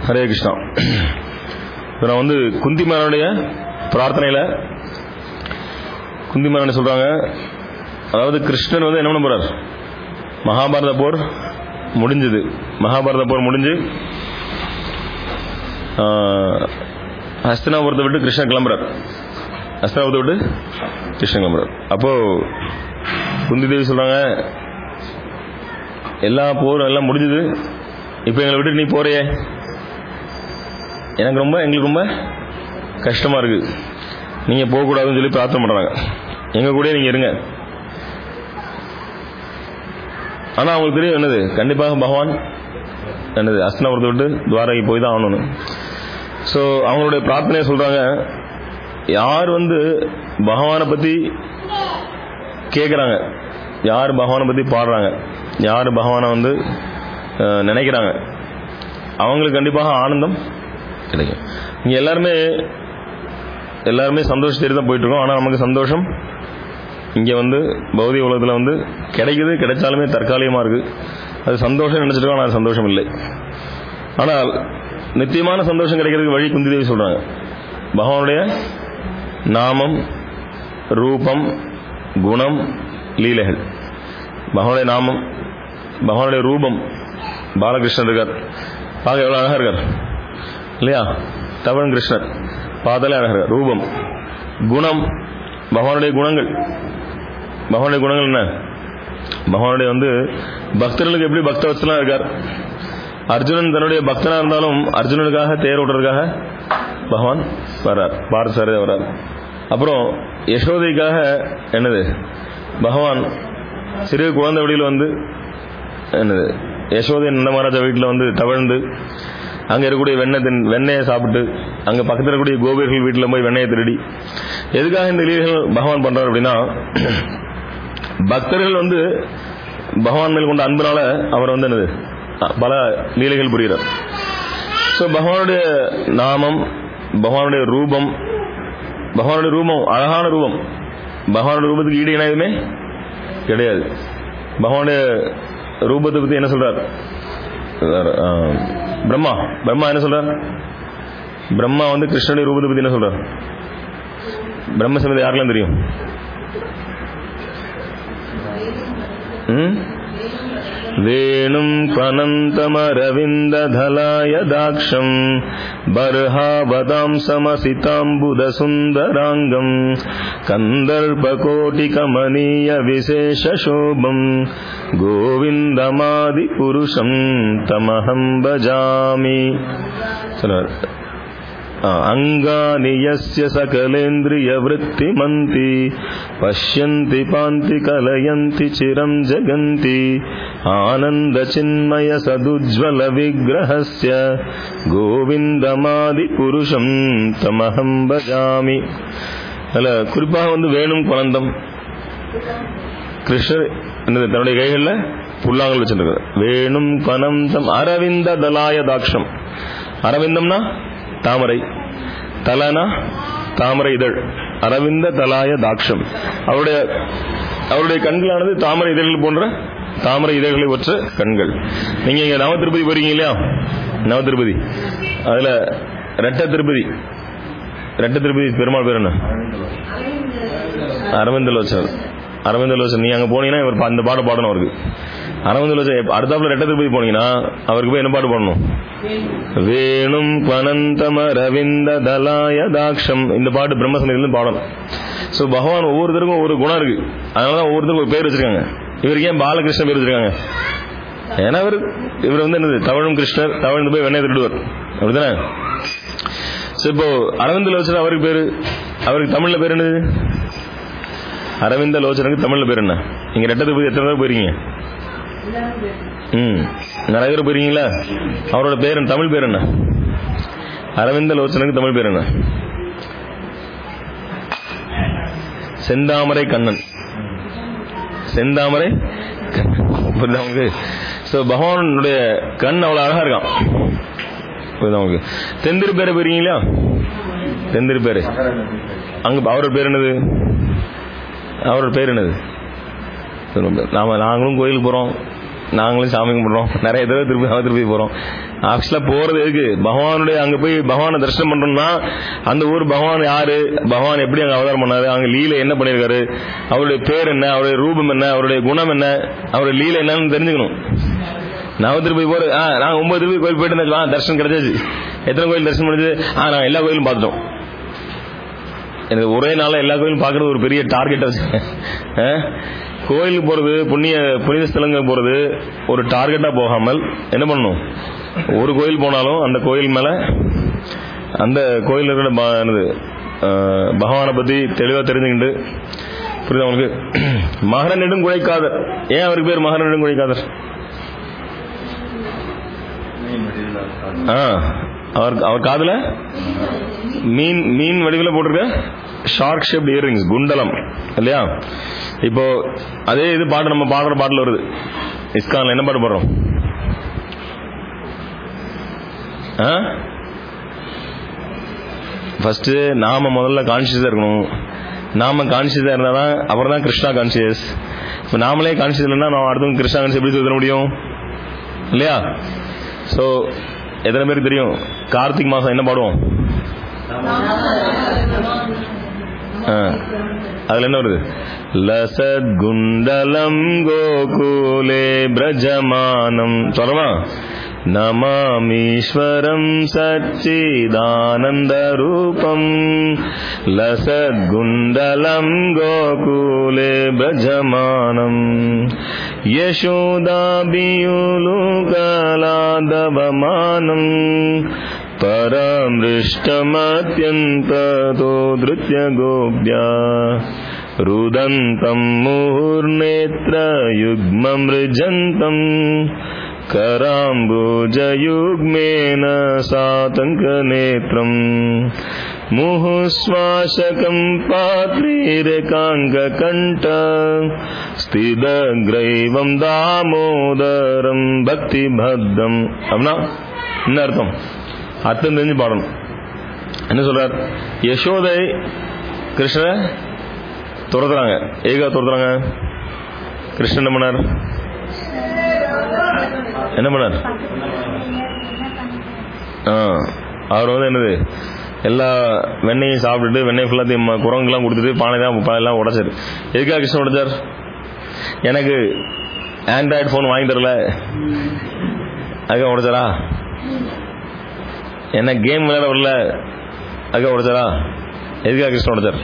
ஹரே கிருஷ்ணா இப்போ நான் வந்து குந்தி மகனுடைய பிரார்த்தனையில் குந்தி மகன் சொல்கிறாங்க அதாவது கிருஷ்ணன் வந்து என்ன பண்ண போகிறார் மகாபாரத போர் முடிஞ்சது மகாபாரத போர் முடிஞ்சு ஆஹ், ஹஸ்தினாபுரத்தை விட்டு கிருஷ்ணன் கிளம்புறார் ஹஸ்தினாபுரத்தை விட்டு கிருஷ்ணன் கிளம்புறார் அப்போ குந்தி தேவி சொல்றாங்க எல்லா போரும் எல்லாம் முடிஞ்சது இப்போ எங்களை விட்டு நீ போறியே எனக்கு ரொம்ப எங்களுக்கு ரொம்ப கஷ்டமா இருக்கு நீங்க போகக்கூடாதுன்னு சொல்லி பிரார்த்தனை பண்றாங்க எங்க கூட நீங்க இருங்க ஆனா அவங்களுக்கு தெரியும் என்னது கண்டிப்பாக பகவான் என்னது அஸ்தினாபுரத்தை விட்டு துவாரகை போய் தான் ஆகணும்னு ஸோ அவங்களுடைய பிரார்த்தனையை சொல்றாங்க யார் வந்து பகவானை பத்தி கேட்குறாங்க யார் பகவானை பத்தி பாடுறாங்க யார் பகவானை வந்து அஹ், நினைக்கிறாங்க அவங்களுக்கு கண்டிப்பாக ஆனந்தம் கிடைக்கும் இங்க எல்லாருமே எல்லாருமே சந்தோஷம் தேடி தான் போயிட்டு இருக்கோம் ஆனால் நமக்கு சந்தோஷம் இங்க வந்து பௌதிக உலகத்தில் வந்து கிடைக்குது கிடைச்சாலுமே தற்காலிகமா இருக்கு அது சந்தோஷம் நினைச்சிட்டு இருக்கோம் ஆனால் அது சந்தோஷம் இல்லை ஆனால் நித்தியமான சந்தோஷம் கிடைக்கிறதுக்கு வழி குந்தி தேவி சொல்றாங்க பகவானுடைய நாமம் ரூபம் குணம் லீலைகள் பகவானுடைய நாமம் பகவானுடைய ரூபம் பாலகிருஷ்ணன் இருக்கார் பார்க்க எவ்வளவு அழகா இருக்கார் இல்லையா தவன் கிருஷ்ணர் பார்த்தாலே அழகா இருக்கார் ரூபம் குணம் பகவானுடைய குணங்கள் பகவானுடைய குணங்கள் என்ன பகவானுடைய வந்து பக்தர்களுக்கு எப்படி பக்தவத்சலா இருக்கார் அர்ஜுனன் தன்னுடைய பக்தனா இருந்தாலும் அர்ஜுனனுக்காக தேர் ஓட்டுறதுக்காக பகவான் வர்றார் பார்த்தசாரதி வர்றார் அப்புறம் யசோதைக்காக என்னது பகவான் சிறு குழந்தை வழியில் வந்து என்னது யசோதை நந்தமகாராஜா வீட்டில் வந்து தவழ்ந்து அங்கே இருக்கக்கூடிய வெண்ணெய் தின் வெண்ணெயை சாப்பிட்டு அங்கே பக்கத்தில் இருக்கக்கூடிய கோபியர்கள் வீட்டில் போய் வெண்ணெயை திருடி எதுக்காக இந்த லீலைகள் பகவான் பண்றார் அப்படின்னா பக்தர்கள் வந்து பகவான் மேல் கொண்ட அன்பினால அவர் வந்து என்னது பல லீலைகள் புரிகிறார் ஸோ பகவானுடைய நாமம் பகவானுடைய ரூபம் பகவானுடைய ரூபம் அழகான ரூபம் பகவானுடைய ரூபத்துக்கு ஈடு இணை எதுவுமே கிடையாது பகவானுடைய ரூபத்தை பத்தி என்ன சொல்றார் ஆ, பிரம்மா பிரம்மா என்ன சொல்றார் பிரம்மா வந்து கிருஷ்ணனுடைய ரூபத்தை பத்தி என்ன சொல்றார் பிரம்ம சமிதி யாருக்கெல்லாம் தெரியும் ம்? வேணும் பனந்தமரவிந்ததலாய தாக்ஷம் பர்ஹாவதாம் சமசிதாம்புதசுந்தராங்கம் கந்தர்பகோட்டிகமனீய விசேஷசோபம் கோவிந்தமாதி புருஷம் தமஹம் பஜாமி சொல்றார் अङ्गानि यस्य सकलेन्द्रियवृत्तिमन्ति पश्यन्ति पान्ति कलयन्ति चिरम् जगन्ति आनन्दचिन्मयसदुज्ज्वलविग्रहस्य गोविन्दमादिपुरुषम् तमहम् भजामि அல்ல குறிப்பாக வந்து வேணும் குழந்தம் கிருஷ்ணர் என்னது தன்னுடைய கைகளில் புல்லாங்கல் வச்சிருக்காரு வேணும் பனந்தம் அரவிந்த தலாய தாக்ஷம் அரவிந்தம்னா தாமரை தலனா தாமரை இதழ் அரவிந்த தலாய தாக்ஷம் அவருடைய அவருடைய கண்களானது தாமரை இதழ்கள் போன்ற தாமரை இதழ்களை ஒற்ற கண்கள் நீங்க இங்க நவ திருப்பதி போறீங்க இல்லையா நவ திருப்பதி அதுல ரெட்ட திருப்பதி ரெட்ட திருப்பதி பெருமாள் பேர் என்ன அரவிந்த லோச்சன் அரவிந்த லோச்சன் நீ அங்க போனீங்கன்னா இவர் பா- இந்த பாட்டு பாடணும் அவருக்கு அரவிந்த லோச்சன் எப்ப- அடுத்தாப்புல ரெட்ட திருப்பதி போனீங்கன்னா அவருக்கு போய் என்ன பாட்டு பாடணும் வேணும் பனந்தம ரவிந்த தலாய தாக்ஷம் இந்த பாட்டு பிரம்மசந்திலிருந்து பாடணும் ஸோ பகவான் ஒவ்வொருத்தருக்கும் ஒவ்வொரு குணம் இருக்கு அதனாலதான் ஒவ்வொருத்தருக்கும் ஒரு பேர் வச்சிருக்காங்க இவருக்கு ஏன் பாலகிருஷ்ணன் பேர் வச்சிருக்காங்க ஏன்னா இவர் இவர் வந்து என்னது தவழும் கிருஷ்ணர் தவழ்ந்து போய் வெண்ணெய் திருடுவார் அப்படிதானே ஸோ இப்போ அரவிந்த லோச்சன் அவருக்கு பேரு அவருக்கு தமிழ்ல பேர் என்னது அரவிந்த லோச்சனுக்கு தமிழ்ல பேர் என்ன நீங்க ரெட்டத்துக்கு போய் எத்தனை பேர் போயிருக்கீங்க ம் நிறைய பேர் போயிருக்கீங்களா அவரோட பேர் என்ன தமிழ் பேர் என்ன அரவிந்த லோச்சனுக்கு தமிழ் பேர் என்ன செந்தாமரை கண்ணன் செந்தாமரை கண்ணன் புரியுதா உங்களுக்கு ஸோ பகவானுடைய கண் அவ்வளோ அழகா இருக்கான் புரியுதா உங்களுக்கு தெந்திரு பேரை போயிருக்கீங்களா தெந்திரு பேரு அங்க அவரோட பேர் என்னது அவரோட பேர் என்னது சொல்லுங்க. நாம நாங்களும் கோயிலுக்கு போறோம் நாங்களும் சாமி கும்பிடுறோம் நிறைய தடவை திருப்பி நாம திருப்பி போறோம் ஆக்சுவலா போறது எதுக்கு பகவானுடைய அங்க போய் பகவானை தரிசனம் பண்றோம்னா அந்த ஊர் பகவான் யாரு பகவான் எப்படி அங்க அவதாரம் பண்ணாரு அங்க லீலை என்ன பண்ணிருக்காரு அவருடைய பேர் என்ன அவருடைய ரூபம் என்ன அவருடைய குணம் என்ன அவருடைய லீலை என்னன்னு தெரிஞ்சுக்கணும் நான் திருப்பி போற ஆ நான் ஒன்பது திருப்பி கோயில் போயிட்டு இருந்தாச்சு, ஆ தரிசனம் கிடைச்சாச்சு எத்தனை கோயில் தரிசனம் பண்ணிச்சு ஆ நான் எல்லா கோயிலும் பார்த்துட்டோம் எனக்கு ஒரே நாள்ல எல்லா கோயிலும் பார்க்கறது ஒரு பெரிய டார்கெட் வச்சு கோயிலுக்கு போறது புண்ணிய புனித ஸ்தலங்கள் போறது ஒரு டார்கெட்டா போகாமல் என்ன பண்ணணும் ஒரு கோயில் போனாலும் அந்த கோயில் மேல அந்த கோயில் இருக்கிற ப- என்னது, அஹ், பகவானை பத்தி தெளிவா தெரிஞ்சுக்கிட்டு புரியுதா உங்களுக்கு மகர நெடும் குழைக்காதர் ஏன் அவருக்கு பேர் மகர நெடும் குழைக்காதர் ஆ அவர் அவர் காதுல மீன் மீன் வடிவில் போட்டிருக்க ஷார்க் ஷேப்ட் இயரிங்ஸ் குண்டலம் இல்லையா இப்போ அதே இது பாட்டு நம்ம பாடுற பாட்டில் வருது இஸ்கான்ல என்ன பாட்டு பாடுறோம் ஃபர்ஸ்ட் நாம முதல்ல கான்சியஸா இருக்கணும் நாம கான்சியஸா இருந்தா தான் அப்புறம் தான் கிருஷ்ணா கான்சியஸ் இப்போ நாமளே கான்சியஸ் இல்லைன்னா நான் அடுத்தவங்க கிருஷ்ணா கான்சியஸ் எப்படி சொல்ல முடியும் இல்லையா ஸோ எத்தனை பேருக்கு தெரியும் கார்த்திக் மாசம் என்ன பாடுவோம் ஆ, அதுல என்ன வருது லசத் குண்டலம் கோகுலே பிரஜமானம் சொல்றமா நமாமீஸ்வரம் சச்சிதானந்த ரூபம் லசத் குண்டலம் கோகுலே பிரஜமானம் யசோதாபியுலுகலாதவமானம் परामृष्टमत्यन्ततो धृत्य गोप्या रुदन्तम् मुहुर्नेत्रयुग्ममृजन्तम् कराम्बुजयुग्मेन सातङ्कनेत्रम् मुहुश्वासकम् पात्रीरेकाङ्ककण्ठ स्थितग्रैवम् दामोदरम् भक्तिभद्रम् அப்படின்னா என்ன அர்த்தம் அர்த்தம் தெரிஞ்சு பாடணும் என்ன சொல்றார் யசோதை கிருஷ்ணரை துரத்துறாங்க ஏகா துரத்துறாங்க கிருஷ்ணன் என்ன பண்ணார் என்ன பண்ணார் ஆ, அவர் வந்து என்னது எல்லா வெண்ணையும் சாப்பிட்டுட்டு வெண்ணெய் ஃபுல்லாத்தையும் ம- குரங்குலாம் கொடுத்துட்டு பானை தான் எல்லாம் உடைச்சாரு எதுக்காக கிருஷ்ணன் உடைச்சார் எனக்கு ஆண்ட்ராய்டு ஃபோன் வாங்கி தரல அதுக்காக உடைச்சாரா என்ன கேம் விளையாட வரல அதுக்காக உடைச்சாரா எதுக்காக கிருஷ்ணன் உடைச்சார்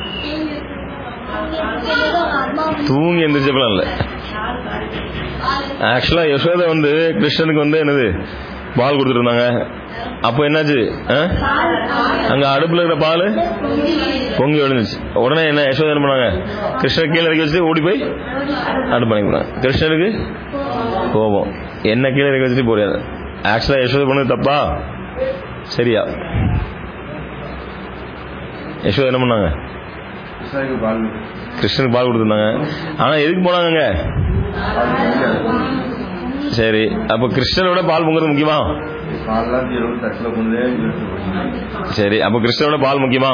தூங்கி எந்திரிச்சப்பலாம் இல்லை ஆக்சுவலா யசோதை வந்து கிருஷ்ணனுக்கு வந்து என்னது பால் கொடுத்துட்டு இருந்தாங்க அப்போ என்னாச்சு ஆ? அங்க அடுப்புல இருக்கிற பால் பொங்கி விழுந்துச்சு உடனே என்ன யசோதை என்ன பண்ணாங்க கிருஷ்ணர் கீழே இறக்கி வச்சுட்டு ஓடி போய் அடுப்பு பண்ணி போனாங்க கிருஷ்ணருக்கு கோபம் என்ன கீழே இறக்கி வச்சுட்டு போறாரு ஆக்சுவலா யசோதை பண்ணது தப்பா சரியா யசோதை என்ன பண்ணாங்க கிருஷ்ணனுக்கு பால் கொடுத்துருந்தாங்க ஆனா எதுக்கு போனாங்க சரி அப்ப கிருஷ்ணனோட பால் பொங்குறது முக்கியமா பால்லாம் இருபது தட்டில் கொண்டு இழுத்து போடுங்க. சரி அப்ப கிருஷ்ணனோட பால் முக்கியமா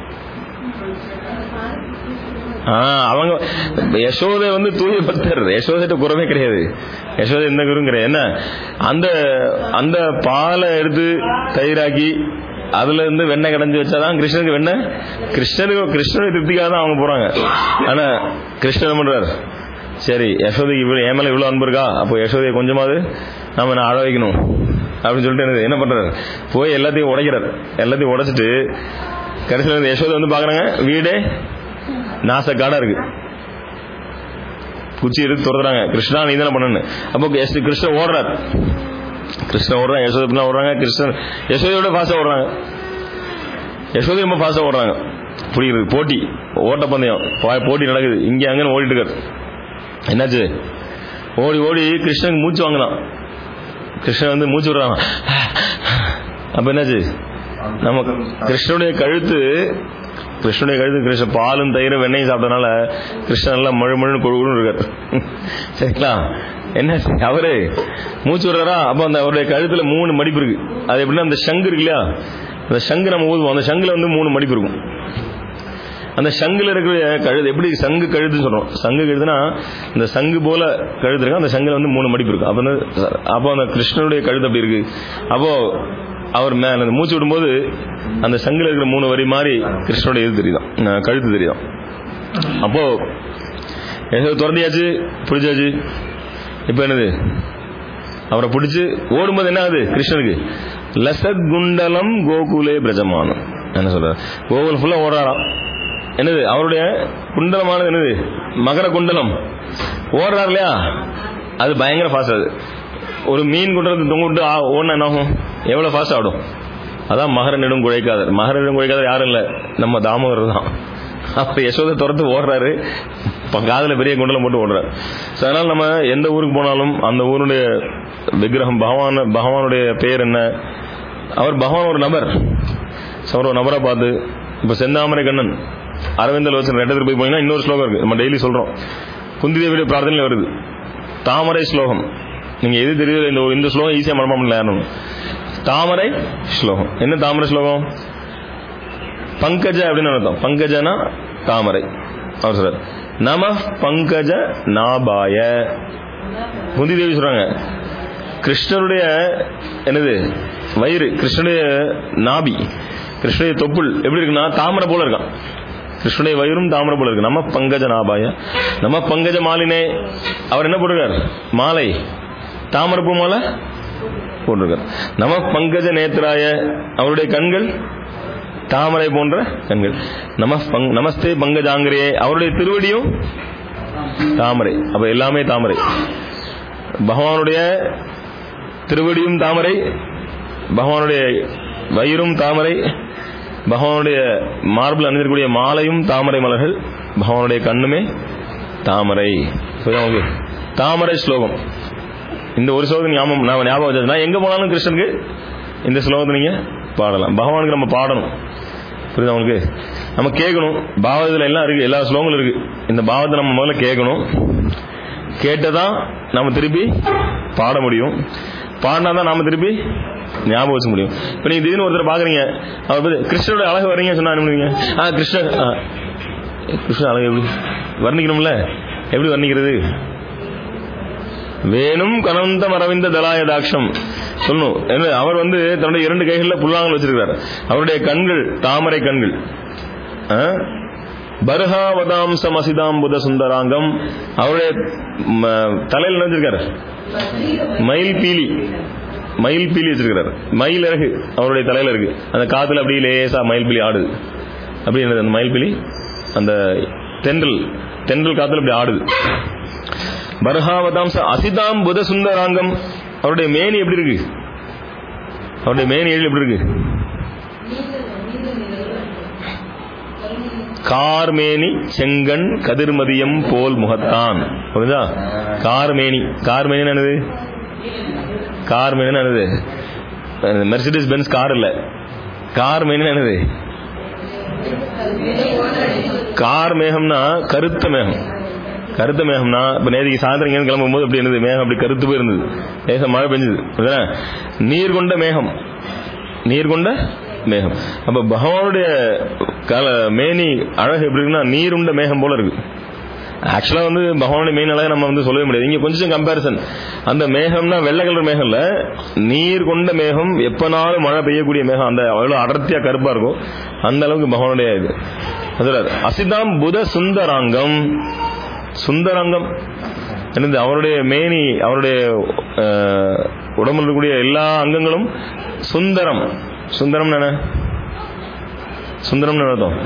ஆ, அவங்க யசோதை வந்து தூய பக்தர் யசோதைட்ட குறவே கிடையாது யசோதை எந்த குரும் கிடையாது என்ன அந்த அந்த பாலை எடுத்து தயிராக்கி அதுல இருந்து வெண்ணெய் கடைஞ்சு வச்சாதான் கிருஷ்ணனுக்கு வெண்ணெய் கிருஷ்ணனுக்கு கிருஷ்ணனுடைய திருப்திக்காக தான் அவங்க போறாங்க ஆனா கிருஷ்ணன் என்ன பண்றாரு சரி யசோதைக்கு இவ்வளவு என் மேல இவ்வளவு அன்பு இருக்கா அப்போ யசோதையை கொஞ்சமாவது நாம நான் அழ வைக்கணும் அப்படின்னு சொல்லிட்டு என்னது, என்ன பண்றாரு போய் எல்லாத்தையும் உடைக்கிறார் எல்லாத்தையும் உடைச்சிட்டு கடைசியில் இந்த யசோதை வந்து பாக்குறாங்க வீடே நாசக்காடா இருக்கு குச்சி எடுத்து துறதுறாங்க கிருஷ்ணா நீ தானே பண்ணு அப்போ எஸ் கிருஷ்ணன் ஓடுறார் கிருஷ்ணன் ஓடுறாங்க யசோதை பின்னா ஓடுறாங்க கிருஷ்ணன் யசோதையோட ஃபாஸ்டா ஓடுறாங்க யசோதை ரொம்ப ஃபாஸ்டா ஓடுறாங்க புரியுது போட்டி ஓட்டப்பந்தயம் பா- போட்டி நடக்குது இங்க அங்கன்னு ஓடிட்டு இருக்காரு என்னாச்சு ஓடி ஓடி கிருஷ்ணனுக்கு மூச்சு வாங்கினான் கிருஷ்ணன் வந்து மூச்சு விடுறாங்க அப்ப என்னாச்சு நம்ம கிருஷ்ணனுடைய கழுத்து கிருஷ்ணனுடைய கழுத்து கிருஷ்ண பாலும் தயிரும் வெண்ணையும் சாப்பிட்டனால கிருஷ்ணன் நல்லா மழு மழுன்னு கொழுகுன்னு இருக்காரு சரிங்களா என்ன அவரு மூச்சு விடுறாரா அப்ப அந்த அவருடைய கழுத்துல மூணு மடிப்பு இருக்கு அது எப்படின்னா அந்த சங்கு இருக்கு இல்லையா அந்த சங்கு நம்ம ஊதுவோம் அந்த சங்குல வந்து மூணு மடிப்பு இருக்கும் அந்த சங்குல இருக்கிற கழுது எப்படி சங்கு கழுதுன்னு சொல்றோம் சங்கு கழுதுனா இந்த சங்கு போல கழுது இருக்கு அந்த சங்குல வந்து மூணு மடிப்பு இருக்கு அப்போ வந்து அப்போ அந்த கிருஷ்ணனுடைய கழுது அப்படி இருக்கு அப்போ அவர் மேல அந்த மூச்சு விடும்போது அந்த சங்குல இருக்கிற மூணு வரி மாதிரி கிருஷ்ணனுடைய இது தெரியுதான் அஹ் கழுத்து தெரியுதான் அப்போ ஏதோ திறந்தியாச்சு பிடிச்சாச்சு இப்போ என்னது அவரை பிடிச்சு ஓடும்போது என்ன ஆகுது கிருஷ்ணனுக்கு லசத் குண்டலம் கோகுலே பிரஜமானம் என்ன சொல்றாரு கோகுல் ஃபுல்லா ஓடுறாராம் என்னது அவருடைய குண்டலமானது என்னது மகர குண்டலம் ஓடுறாரு இல்லையா அது பயங்கர ஃபாஸ்ட் அது ஒரு மீன் குண்டலத்தை தொங்க விட்டு ஆ- ஓடுனா என்ன ஆகும் எவ்வளவு ஃபாஸ்ட் ஆடும் அதான் மகர நெடும் குழைக்காதர் மகர நெடும் குழைக்காதர் யாரும் இல்லை நம்ம தாமோதர் தான் அவர் யசோதை துரத்து ஓடுறாரு இப்ப காதுல பெரிய குண்டலம் போட்டு ஓடுறாரு So, அதனால நம்ம எந்த ஊருக்கு போனாலும் அந்த ஊருடைய விக்கிரகம் பகவான் பகவானுடைய பெயர் என்ன அவர் பகவான் ஒரு நபர் So, அவர் ஒரு நபரை பார்த்து இப்ப செந்தாமரை கண்ணன் அரவிந்தல் வச்சு ரெண்டத்துக்கு போய் போனீங்கன்னா இன்னொரு ஸ்லோகம் இருக்கு நம்ம டெய்லி சொல்றோம் குந்தி தேவியுடைய பிரார்த்தனையில் வருது தாமரை ஸ்லோகம் நீங்க எது தெரியுது இந்த இந்த ஸ்லோகம் ஈஸியா மனப்பாடம் பண்ணல யாரும் தாமரை ஸ்லோகம் என்ன தாமரை ஸ்லோகம் பங்கஜ அப்படின்னு அர்த்தம் பங்கஜனா தாமரை அவர் சொல்றாரு நம பங்கஜ நாபாய குந்தி தேவி சொல்றாங்க கிருஷ்ணருடைய என்னது வயிறு கிருஷ்ணனுடைய நாபி கிருஷ்ணனுடைய தொப்புள் எப்படி இருக்குன்னா தாமரை போல இருக்கான் கிருஷ்ணனுடைய வயிறும் தாமரை போல இருக்கு நம்ம பங்கஜ நாபாய நம்ம பங்கஜ மாலினே அவர் என்ன போட்டிருக்கார் மாலை தாமரைப்பூ மாலை போட்டிருக்கார் நம பங்கஜ நேத்ராய அவருடைய கண்கள் தாமரை போன்ற கண்கள் நம பங்- நமஸ்தே பங்கஜாங்கிரே அவருடைய திருவடியும் தாமரை அப்ப எல்லாமே தாமரை பகவானுடைய திருவடியும் தாமரை பகவானுடைய வயிறும் தாமரை பகவானுடைய மார்பிள் அணிந்திருக்கக்கூடிய மாலையும் தாமரை மலர்கள் பகவானுடைய கண்ணுமே தாமரை புரியுதா உங்களுக்கு தாமரை ஸ்லோகம் இந்த ஒரு ஸ்லோகம் ஞாபகம் நான் ஞாபகம் வச்சதுன்னா எங்க போனாலும் கிருஷ்ணனுக்கு இந்த ஸ்லோகத்தை நீங்க பாடலாம் பகவானுக்கு நம்ம பாடணும் புரியுதா உங்களுக்கு நம்ம கேட்கணும் பாவத்தில் எல்லாம் இருக்கு எல்லா ஸ்லோகங்களும் இருக்கு இந்த பாவத்தை நம்ம முதல்ல கேட்கணும் கேட்டதான் நம்ம திருப்பி பாட முடியும் பாடினா தான் நாம திருப்பி ஞாபகம் வச்சுக்க முடியும் இப்போ நீங்க திடீர்னு ஒருத்தர் பாக்குறீங்க அவர் பத்தி கிருஷ்ணரோட அழகு வரீங்க சொன்னா என்ன பண்ணுவீங்க ஆ கிருஷ்ணர் ஆ, கிருஷ்ண அழகு எப்படி வர்ணிக்கணும்ல எப்படி வர்ணிக்கிறது வேணும் கனந்தம் அரவிந்த தலாய தாட்சம் சொல்லணும் என்ன அவர் வந்து தன்னுடைய இரண்டு கைகளில் புல்லாங்கல் வச்சிருக்கிறார் அவருடைய கண்கள் தாமரை கண்கள் ஆ? பர்ஹாவதாம்சம் அசிதாம் புத சுந்தராங்கம் அவருடைய ம, தலையில் நினைஞ்சிருக்காரு மயில் பீலி மயில் பீலி வச்சிருக்கிறார் மயில் இறகு அவருடைய தலையில இருக்கு அந்த காத்துல அப்படியே லேசா மயில் பீலி ஆடுது அப்படி என்னது அந்த மயில் பீலி அந்த தென்றல் தென்றல் காத்துல அப்படி ஆடுது பர்ஹாவதாம்ச அசிதாம் புத சுந்தராங்கம் அவருடைய மேனி எப்படி இருக்கு அவருடைய மேனி எழில் எப்படி இருக்கு கார்மேனி செங்கண் கதிர்மதியம் போல் முகத்தான் புரியுதா கார்மேனி கார்மேனி என்னது கார்மேனி என்னது மெர்சிடிஸ் பென்ஸ் கார் இல்ல கார்மேனி என்னது கார் மேகம்னா கருத்த மேகம் கருத்த மேகம்னா இப்ப நேற்றுக்கு சாயந்தரம் இங்க கிளம்பும் போது அப்படி என்னது மேகம் அப்படி கருத்து போயிருந்தது லேசா மழை பெஞ்சது புரியுதா? நீர் கொண்ட மேகம் நீர் கொண்ட மேகம் அப்ப பகவானுடைய கால மேனி அழகு எப்படி இருக்குன்னா நீர் உண்ட மேகம் போல இருக்கு ஆக்சுவலா வந்து பகவானுடைய மெயின் அழகை நம்ம வந்து சொல்லவே முடியாது இங்க கொஞ்சம் கம்பேரிசன் அந்த மேகம்னா வெள்ளை கலர் மேகம் இல்ல நீர் கொண்ட மேகம் எப்பனாலும் மழை பெய்யக்கூடிய மேகம் அந்த அவ்வளவு அடர்த்தியா கருப்பா இருக்கும் அந்த அளவுக்கு பகவானுடைய இது அதுல அசிதாம் புத சுந்தராங்கம் சுந்தராங்கம் என்னது அவருடைய மேனி அவருடைய அஹ், உடம்புல இருக்கக்கூடிய எல்லா அங்கங்களும் சுந்தரம் சுந்தரம் என்ன சுந்தரம் அர்த்தம்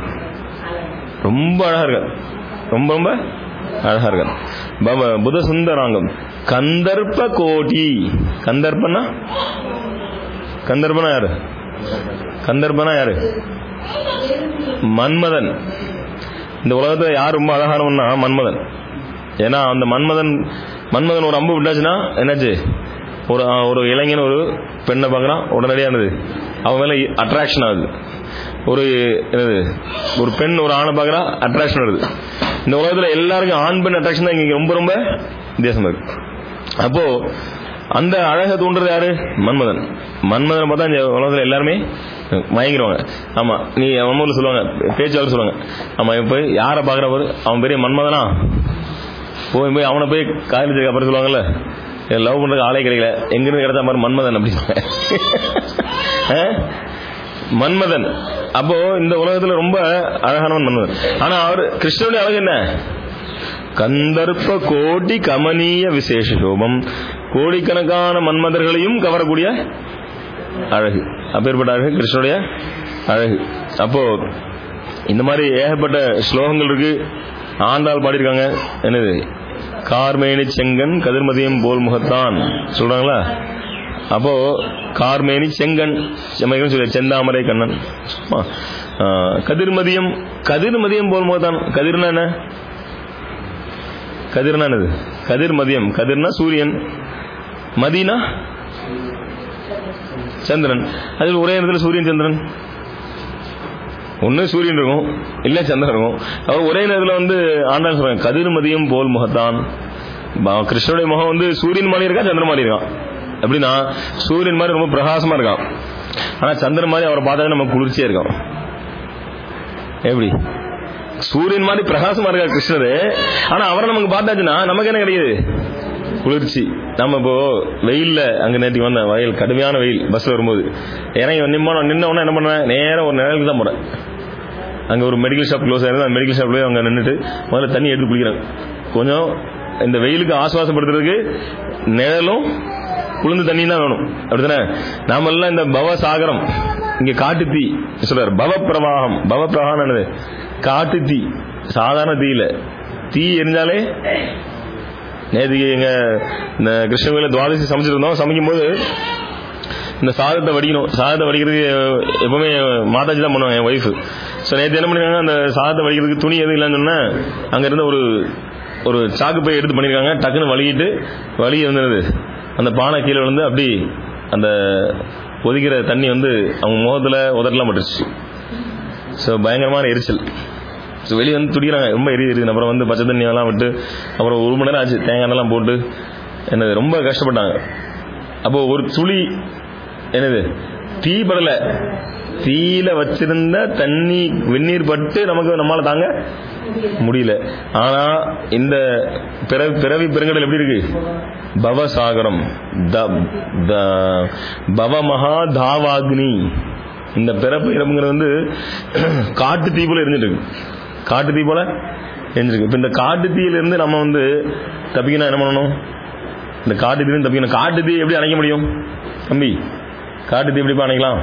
ரொம்ப அழகா இருக்கார் ரொம்ப ரொம்ப அழகா இருக்கார் பவ- புத சுந்தராங்கம் கந்தர்ப்ப கோட்டி கந்தர்ப்பனா கந்தர்ப்பனா யாரு கந்தர்ப்பனா யாரு மன்மதன் இந்த உலகத்துல யார் ரொம்ப அழகானவன்னா மன்மதன் ஏன்னா அந்த மன்மதன் மன்மதன் ஒரு அம்பு விட்டாச்சுன்னா என்னாச்சு ஒரு ஆ, ஒரு இளைஞன் ஒரு பெண்ணை பார்க்கறான் உடனடியானது அவன் மேல அட்ராக்ஷன் ஆகுது ஒரு என்னது ஒரு பெண் ஒரு ஆணை பார்க்கறா அட்ராக்ஷன் வருது இந்த உலகத்துல எல்லாருக்கும் ஆண் பெண் அட்ராக்ஷன் தான் இங்க ரொம்ப ரொம்ப வித்தியாசமா இருக்கு அப்போ அந்த அழகை தூண்டுறது யாரு மன்மதன் மன்மதனை பார்த்தா இந்த உலகத்துல எல்லாருமே மயங்கிடுவாங்க ஆமா நீ நம்ம ஊர்ல சொல்லுவாங்க பேச்சாளர் சொல்லுவாங்க ஆமா இவன் போய் யாரை பாக்குறவர் அவன் பெரிய மன்மதனா போய் போய் அவனை போய் காலேஜுக்கு அப்புறம் சொல்லுவாங்கல்ல லவ் பண்றதுக்கு ஆளே கிடைக்கல எங்கிருந்து கிடைச்சா மாதிரி மன்மதன் அப்படிவாங்க ஆ? மன்மதன் அப்போ இந்த உலகத்துல ரொம்ப அழகானவன் மன்மதன் ஆனா அவர் கிருஷ்ணனுடைய அழகு என்ன கந்தர்ப்ப கோடி கமனீய விசேஷ சோபம் கோடிக்கணக்கான மன்மதர்களையும் கவரக்கூடிய அழகு அப்பேற்பட்ட அழகு கிருஷ்ணனுடைய அழகு அப்போ இந்த மாதிரி ஏகப்பட்ட ஸ்லோகங்கள் இருக்கு ஆண்டாள் பாடியிருக்காங்க என்னது கார்மேனி செங்கன் கதிர்மதியம் போல் முகத்தான் சொல்றாங்களா அப்போ கார்மேனி செங்கன் செம்மைகள் சொல்ல செந்தாமரை கண்ணன் சும்மா. ஆ, கதிர்மதியம் கதிர்மதியம் போல் முகத்தான் கதிர்னா என்ன கதிர்னா என்னது கதிர் மதியம் கதிர்னா சூரியன் மதினா சந்திரன் அதில் ஒரே இடத்துல சூரியன் சந்திரன் ஒன்று சூரியன் இருக்கும் இல்ல சந்திரன் இருக்கும் அவர் ஒரே நேரத்தில் வந்து ஆண்டாள் சொல்றாங்க கதிர் மதியம் போல் முகத்தான் பா- கிருஷ்ணனுடைய முகம் வந்து சூரியன் மாதிரி இருக்கா சந்திரன் மாதிரி இருக்கான் எப்படின்னா சூரியன் மாதிரி ரொம்ப பிரகாசமா இருக்கான் ஆனா சந்திரன் மாதிரி அவரை பார்த்தாலே நமக்கு குளிர்ச்சியா இருக்கும் எப்படி சூரியன் மாதிரி பிரகாசமா இருக்கா கிருஷ்ணரு ஆனா அவரை நமக்கு பார்த்தாச்சுன்னா நமக்கு என்ன கிடைக்குது குளிர்ச்சி நம்ம இப்போ வெயில்ல அங்க நேற்றுக்கு வந்த வயல் கடுமையான வெயில் பஸ்ல வரும்போது இறங்கி நிம்ம நின்ன உடனே என்ன பண்ணுவேன் நேரா ஒரு நிழலுக்கு தான் போறேன் அங்க ஒரு மெடிக்கல் ஷாப் க்ளோஸ் ஆயிருந்தது அந்த மெடிக்கல் ஷாப்லயே அங்க நின்னுட்டு முதல்ல தண்ணி எடுத்து குளிக்கிறேன் கொஞ்சம் இந்த வெயிலுக்கு ஆசுவாசப்படுத்துறதுக்கு நிழலும் குளிர்ந்த தண்ணி தான் வேணும் அப்படிதானே நாம எல்லாம் இந்த பவ சாகரம் இங்க காட்டு தீ சொல்றாரு பவ பிரவாகம் பவ பிரவாகம் என்னது காட்டு தீ சாதாரண தீயில தீ எரிஞ்சாலே நேற்றுக்கு எங்க இந்த கிருஷ்ணகிரியில துவாதசி சமைச்சிருந்தோம் சமைக்கும் போது இந்த சாதத்தை வடிக்கணும் சாதத்தை வடிக்கிறதுக்கு எப்பவுமே மாதாஜி தான் பண்ணுவாங்க என் ஒய்ஃப் ஸோ நேற்று என்ன பண்ணிருக்காங்க அந்த சாதத்தை வடிக்கிறதுக்கு துணி எதுவும் இல்லைன்னு சொன்னா அங்க இருந்த ஒரு ஒரு சாக்கு பை எடுத்து பண்ணிருக்காங்க டக்குன்னு வலிக்கிட்டு வலி இருந்தது அந்த பானை கீழே விழுந்து அப்படி அந்த கொதிக்கிற தண்ணி வந்து அவங்க முகத்துல உதட்டலாம் பட்டுருச்சு ஸோ பயங்கரமான எரிச்சல் ஸோ வெளியே வந்து துடிக்கிறாங்க ரொம்ப எரியுது அப்புறம் வந்து பச்சை தண்ணி எல்லாம் விட்டு அப்புறம் ஒரு மணி நேரம் ஆச்சு தேங்காய் எண்ணெய்லாம் போட்டு என்னது ரொம்ப கஷ்டப்பட்டாங்க அப்போ ஒரு துளி என்னது தீ படல தீயில வச்சிருந்த தண்ணி வெந்நீர் பட்டு நமக்கு நம்மளால தாங்க முடியல ஆனா இந்த பிறவி பிறவி பெருங்கடல் எப்படி இருக்கு பவசாகரம் த- த- பவமகா தாவாக்னி இந்த பிறப்பு இறப்புங்கிறது வந்து காட்டு தீ போல எரிஞ்சிட்டு இருக்கு காட்டு தீ போல எரிஞ்சிருக்கு இப்ப இந்த காட்டு தீயிலிருந்து நம்ம வந்து தப்பிக்கணும் என்ன பண்ணணும் இந்த காட்டு தீ தப்பிக்கணும் காட்டு தீ எப்படி அணைக்க முடியும் தம்பி காட்டு தீ எப்படி அணைக்கலாம்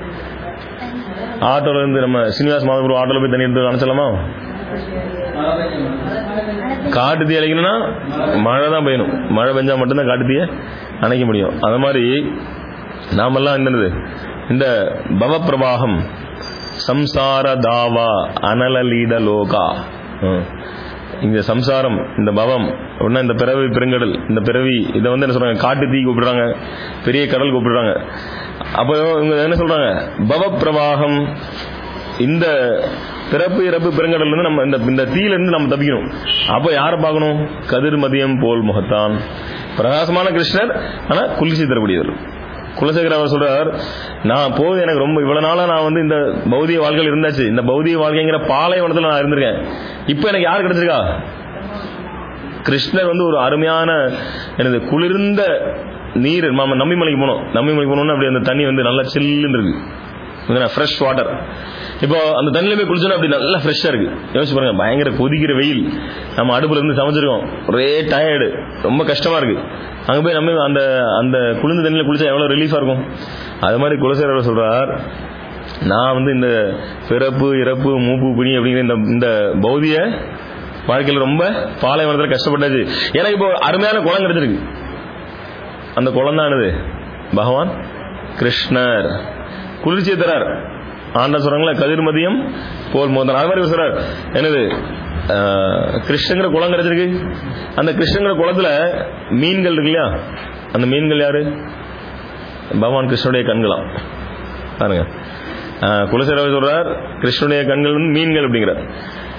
ஆட்டோல இருந்து நம்ம சீனிவாஸ் மாதபுரம் ஆட்டோல போய் தண்ணி எடுத்து அணைச்சலாமா காட்டு தீ அணைக்கணும்னா மழை தான் பெய்யணும் மழை பெஞ்சா மட்டும்தான் காட்டு தீயை அணைக்க முடியும் அது மாதிரி நாமெல்லாம் என்னது இந்த பவப்பிரவாகம் சம்சார தாவா அனலலீட லோகா ம். இந்த சம்சாரம் இந்த பவம் உடனே இந்த பிறவி பெருங்கடல் இந்த பிறவி இதை வந்து என்ன சொல்றாங்க காட்டு தீ கூப்பிடுறாங்க பெரிய கடல் கூப்பிடுறாங்க அப்போ இவங்க என்ன சொல்றாங்க பவப்பிரவாகம் இந்த பிறப்பு இறப்பு பெருங்கடல்ல இருந்து நம்ம இந்த இந்த தீயில இருந்து நம்ம தப்பிக்கணும் அப்போ யாரை பார்க்கணும் கதிர் மதியம் போல் முகத்தான் பிரகாசமான கிருஷ்ணர் ஆனா குளிர்ச்சி தரக்கூடியவர் குலசேகர் அவர் சொல்றார் நான் போது எனக்கு ரொம்ப இவ்வளவு நாளா நான் வந்து இந்த பௌதிக வாழ்க்கையில் இருந்தாச்சு இந்த பௌதிக வாழ்க்கைங்கிற பாலைவனத்துல நான் இருந்திருக்கேன் இப்போ எனக்கு யார் கிடைச்சிருக்கா கிருஷ்ணர் வந்து ஒரு அருமையான எனது குளிர்ந்த நீர் நாம நம்பிமலைக்கு போனோம் நம்பிமலைக்கு போனோம்னா அப்படி அந்த தண்ணி வந்து நல்லா சில்லுன்னு இருக்கு ஃப்ரெஷ் வாட்டர் இப்போ அந்த தண்ணியில போய் குளிச்சோன்னா அப்படி நல்லா ஃப்ரெஷ்ஷா இருக்கு யோசிச்சு பாருங்க பயங்கர கொதிக்கிற வெயில் நம்ம அடுப்புல இருந்து சமைச்சிருக்கோம் ஒரே டயர்டு ரொம்ப கஷ்டமா இருக்கு அங்க போய் நம்ம அந்த அந்த குளிர்ந்த தண்ணியில குளிச்சா எவ்வளவு ரிலீஃபா இருக்கும் அது மாதிரி குலசேகர் சொல்றார் நான் வந்து இந்த பிறப்பு இறப்பு மூப்பு பிணி அப்படிங்கிற இந்த இந்த பௌதிய வாழ்க்கையில ரொம்ப பாலைவனத்தில் கஷ்டப்பட்டாச்சு எனக்கு இப்போ அருமையான குளம் கிடைச்சிருக்கு அந்த குளம் தான் என்னது பகவான் கிருஷ்ணர் குளிர்ச்சியை தரார் ஆண்ட சொல்றாங்களா கதிர்மதியம் போல் மோதன் அது மாதிரி இவர் சொல்றார் என்னது ஆஹ், கிருஷ்ணங்கிற குளம் கிடைச்சிருக்கு அந்த கிருஷ்ணங்கிற குளத்துல மீன்கள் இருக்கு இல்லையா அந்த மீன்கள் யாரு பகவான் கிருஷ்ணனுடைய கண்களாம் பாருங்க ஆஹ், குலசேரவர் சொல்றார் கிருஷ்ணனுடைய கண்கள் வந்து மீன்கள் அப்படிங்கிறார்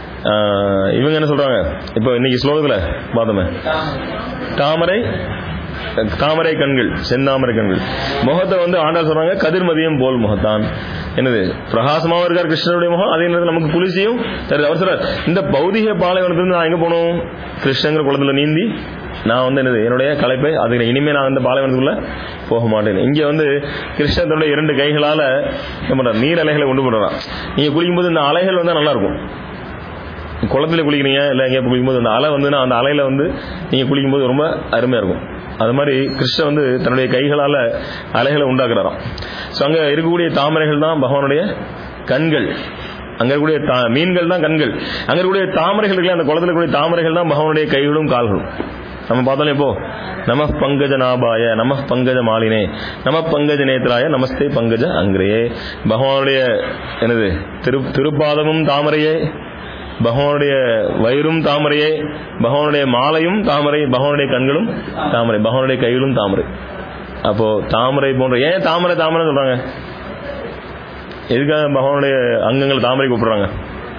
ஆஹ், இவங்க என்ன சொல்றாங்க இப்போ இன்னைக்கு ஸ்லோகத்துல பார்த்தோமே தாமரை தாமரை கண்கள் செந்தாமரை கண்கள் முகத்தை வந்து ஆண்டாள் சொல்றாங்க கதிர்மதியம் போல் முகத்தான் என்னது பிரகாசமாவும் இருக்கார் கிருஷ்ணனுடைய முகம் அதே நேரத்தில் நமக்கு குளிர்ச்சியும் தருது அவர் சொல்றார் இந்த பௌதிக பாலைவனத்திலிருந்து நான் எங்க போகணும் கிருஷ்ணங்கிற குளத்துல நீந்தி நான் வந்து என்னது என்னுடைய கலைப்பை அதுக்கு இனிமே நான் அந்த பாலைவனத்துக்குள்ள போக மாட்டேன் இங்க வந்து கிருஷ்ணன் தன்னுடைய இரண்டு கைகளால என்ன பண்றார் நீர் அலைகளை கொண்டு போடுறான் நீங்க குளிக்கும்போது இந்த அலைகள் வந்தா நல்லா இருக்கும் குளத்துல குளிக்கிறீங்க இல்லை எங்கேயா குளிக்கும்போது அந்த அலை வந்துன்னா அந்த அலையில வந்து நீங்க குளிக்கும்போது ரொம்ப அருமையா இருக்கும் அது மாதிரி கிருஷ்ணன் வந்து தன்னுடைய கைகளால அலைகளை உண்டாக்குறாராம் ஸோ அங்க இருக்கக்கூடிய தாமரைகள் தான் பகவானுடைய கண்கள் அங்க இருக்கக்கூடிய தா- மீன்கள் தான் கண்கள் அங்க இருக்கக்கூடிய தாமரைகள் இருக்குல்ல அந்த குளத்துல இருக்கக்கூடிய தாமரைகள் தான் பகவானுடைய கைகளும் கால்களும் நம்ம பார்த்தோம் இப்போ நம பங்கஜ நாபாய நம பங்கஜ மாலினே நம பங்கஜ நேத்ராய நமஸ்தே பங்கஜ அங்கிரே பகவானுடைய என்னது திரு திருப்பாதமும் தாமரையே பகவானுடைய வயிறும் தாமரையே பகவானுடைய மாலையும் தாமரை பகவானுடைய கண்களும் தாமரை பகவானுடைய கைகளும் தாமரை அப்போ தாமரை போன்ற ஏன் தாமரை தாமரை சொல்றாங்க எதுக்காக பகவானுடைய அங்கங்கள் தாமரை கூப்பிடுறாங்க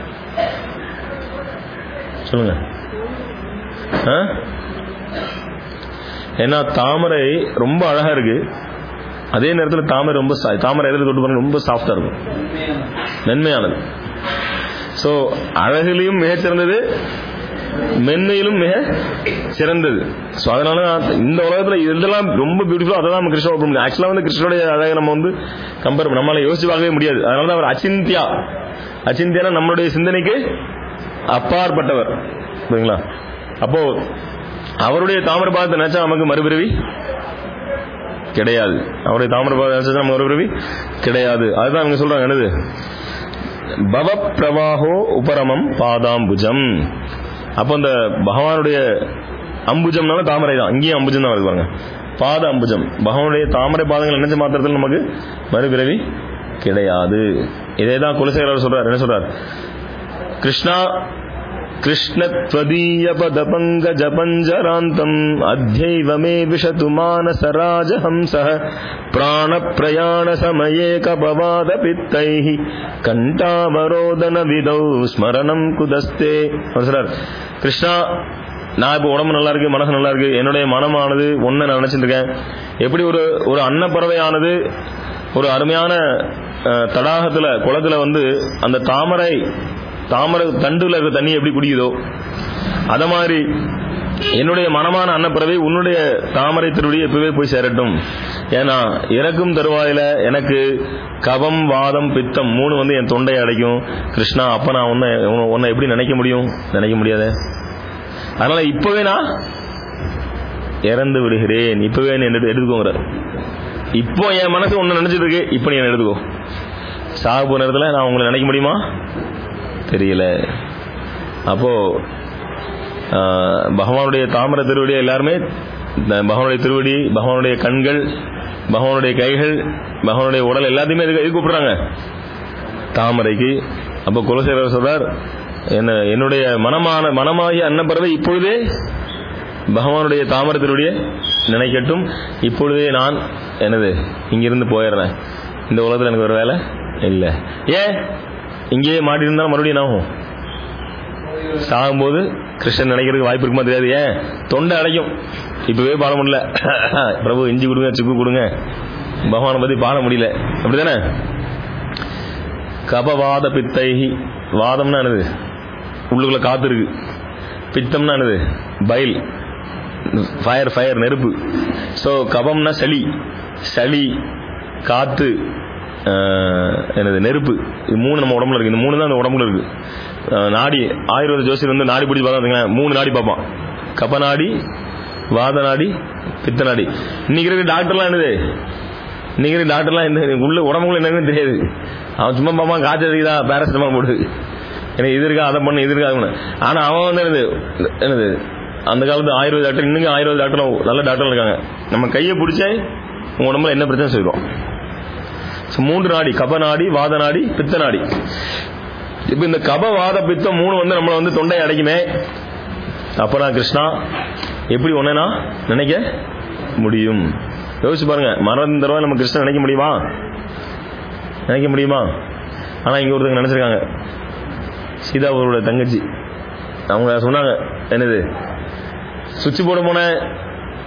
சொல்லுங்க ஆ? ஏன்னா தாமரை ரொம்ப அழகா இருக்கு அதே நேரத்தில் தாமரை ரொம்ப சா- தாமரை எதில் தொட்டு பாருங்க ரொம்ப சாஃப்டா இருக்கும் மென்மையானது சோ அழகிலையும் மிகச் சிறந்தது மென்மையிலும் மிக சிறந்தது ஸோ அதனால நான் இந்த உலகத்துல இதெல்லாம் ரொம்ப பியூட்டிஃபுல் அதை தான் நம்ம கிருஷ்ண முடியும் ஆக்சுவலாக வந்து கிருஷ்ணனுடைய அழகை நம்ம வந்து கம்பேர் நம்மளால யோசிச்சு பார்க்கவே முடியாது அதனால தான் அவர் அச்சிந்தியா அச்சிந்தியானா நம்மளுடைய சிந்தனைக்கு அப்பாற்பட்டவர் புரியுங்களா அப்போ அவருடைய தாமிர பாதத்தை நினைச்சா நமக்கு மறுபிறவி கிடையாது அவருடைய தாமிர பாதத்தை நினைச்சா நமக்கு மறுபிறவி கிடையாது அதுதான் அவங்க சொல்றாங்க என்னது பவ பிரவாகோ உபரமம் பாதாம்புஜம் அப்போ இந்த பகவானுடைய அம்புஜம்னால தாமரை தான் இங்கேயும் அம்புஜம் தான் வருது பாருங்க பாத அம்புஜம் பகவானுடைய தாமரை பாதங்கள் நினைச்ச மாத்திரத்தில் நமக்கு மறுபிறவி கிடையாது இதே தான் குலசேகரர் சொல்றார் என்ன சொல்றார் கிருஷ்ணா कृष्णत्वदीयपदपङ्कजपञ्जरान्तम् अध्यैव मे विशतु मानसराजहंसः प्राणप्रयाणसमये कपवादपित्तैः कण्ठावरोदनविधौ ஸ்மரணம் குதஸ்தே அவர் சொல்றார் கிருஷ்ணா நான் இப்போ உடம்பு நல்லா இருக்கு மனசு நல்லா இருக்கு என்னுடைய மனமானது ஒன்றை நான் நினைச்சிட்டு இருக்கேன் எப்படி ஒரு ஒரு அன்னப்பறவையானது ஒரு அருமையான அஹ், தடாகத்துல குளத்துல வந்து அந்த தாமரை தாமரை தண்டுல இருக்க தண்ணி எப்படி குடிக்குதோ அத மாதிரி என்னுடைய மனமான அன்னப்பறவை உன்னுடைய தாமரை திருவடி எப்பவே போய் சேரட்டும் ஏன்னா இறக்கும் தருவாயில எனக்கு கபம் வாதம் பித்தம் மூணு வந்து என் தொண்டையை அடைக்கும் கிருஷ்ணா அப்ப நான் உன்னை உன்னை- உன்னை எப்படி நினைக்க முடியும் நினைக்க முடியாதே அதனால இப்பவே நான் இறந்து விடுகிறேன் இப்பவே நீ என்ன எடுத்துக்கோங்கிறார் இப்போ என் மனசு ஒன்னு நினைச்சிட்டு இருக்கு இப்போ நீ என்ன எடுத்துக்கோ சாக போற நேரத்தில் நான் உங்களை நினைக்க முடியுமா தெரியல அப்போ ஆஹ், பகவானுடைய தாமர திருவடி எல்லாருமே இந்த பகவானுடைய திருவடி பகவானுடைய கண்கள் பகவானுடைய கைகள் பகவானுடைய உடல் எல்லாத்தையுமே எதுக்கு எதுக்கு கூப்பிடுறாங்க தாமரைக்கு அப்போ குலசேகரர் சொல்றார் என்ன என்னுடைய மனமான மனமாகிய அன்னப்பறவை இப்பொழுதே பகவானுடைய தாமர திருவடியை நினைக்கட்டும் இப்பொழுதே நான் என்னது இங்கிருந்து போயிடுறேன் இந்த உலகத்தில் எனக்கு ஒரு வேலை இல்லை ஏன் இங்கேயே மாட்டி இருந்தாலும் மறுபடியும் என்ன ஆகும் சாகும்போது கிருஷ்ணன் நினைக்கிறதுக்கு வாய்ப்பு இருக்குமா தெரியாது ஏன் தொண்டை அடைக்கும் இப்பவே பாட முடியல பிரபு இஞ்சி கொடுங்க சுக்கு கொடுங்க பகவானை பத்தி பாட முடியல அப்படிதானே கபவாத பித்தைஹி வாதம்னா என்னது உள்ளுக்குள்ள காத்து இருக்கு பித்தம்னா என்னது பயில் ஃபயர் ஃபயர் நெருப்பு ஸோ கபம்னா சளி சளி காத்து ஆஹ், என்னது நெருப்பு இது மூணு நம்ம உடம்புல இருக்கு இந்த மூணு தான் அந்த உடம்புல இருக்கு ஆஹ், நாடி ஆயுர்வேத ஜோசியர் வந்து நாடி பிடிச்சி பார்த்தா மூணு நாடி பார்ப்பான் கப நாடி வாத நாடி பித்த நாடி இன்னைக்கு இருக்க டாக்டர்லாம் என்னது இன்னைக்கு இருக்க டாக்டர்லாம் என்ன உள்ள உடம்புக்குள்ள என்னன்னு தெரியாது அவன் சும்மா பார்ப்பான் காய்ச்சல் இருக்குதா பேரசிட்டமால் போடு எனக்கு இது இருக்கா அதை பண்ணு இது இருக்கா அது பண்ணு ஆனா அவன் வந்து என்னது என்னது அந்த காலத்து ஆயுர்வேத டாக்டர் இன்னும் ஆயுர்வேத டாக்டர் நல்ல டாக்டர் இருக்காங்க நம்ம கையை பிடிச்சே உங்க உடம்புல என்ன பிரச்சனை சொல்லுவோம் So, மூன்று நாடி கப நாடி வாத நாடி பித்த நாடி இப்ப இந்த கப வாத பித்தம் மூணு வந்து நம்மளை வந்து தொண்டை அடைக்குமே அப்ப நான் கிருஷ்ணா எப்படி ஒன்னே நான் நினைக்க முடியும் யோசிச்சு பாருங்க மரணம் தடவை நம்ம கிருஷ்ணன் நினைக்க முடியுமா நினைக்க முடியுமா ஆனா இங்க ஒருத்தங்க நினைச்சிருக்காங்க சீதா அவரோட தங்கச்சி அவங்க சொன்னாங்க என்னது சுவிட்ச் போட போனேன்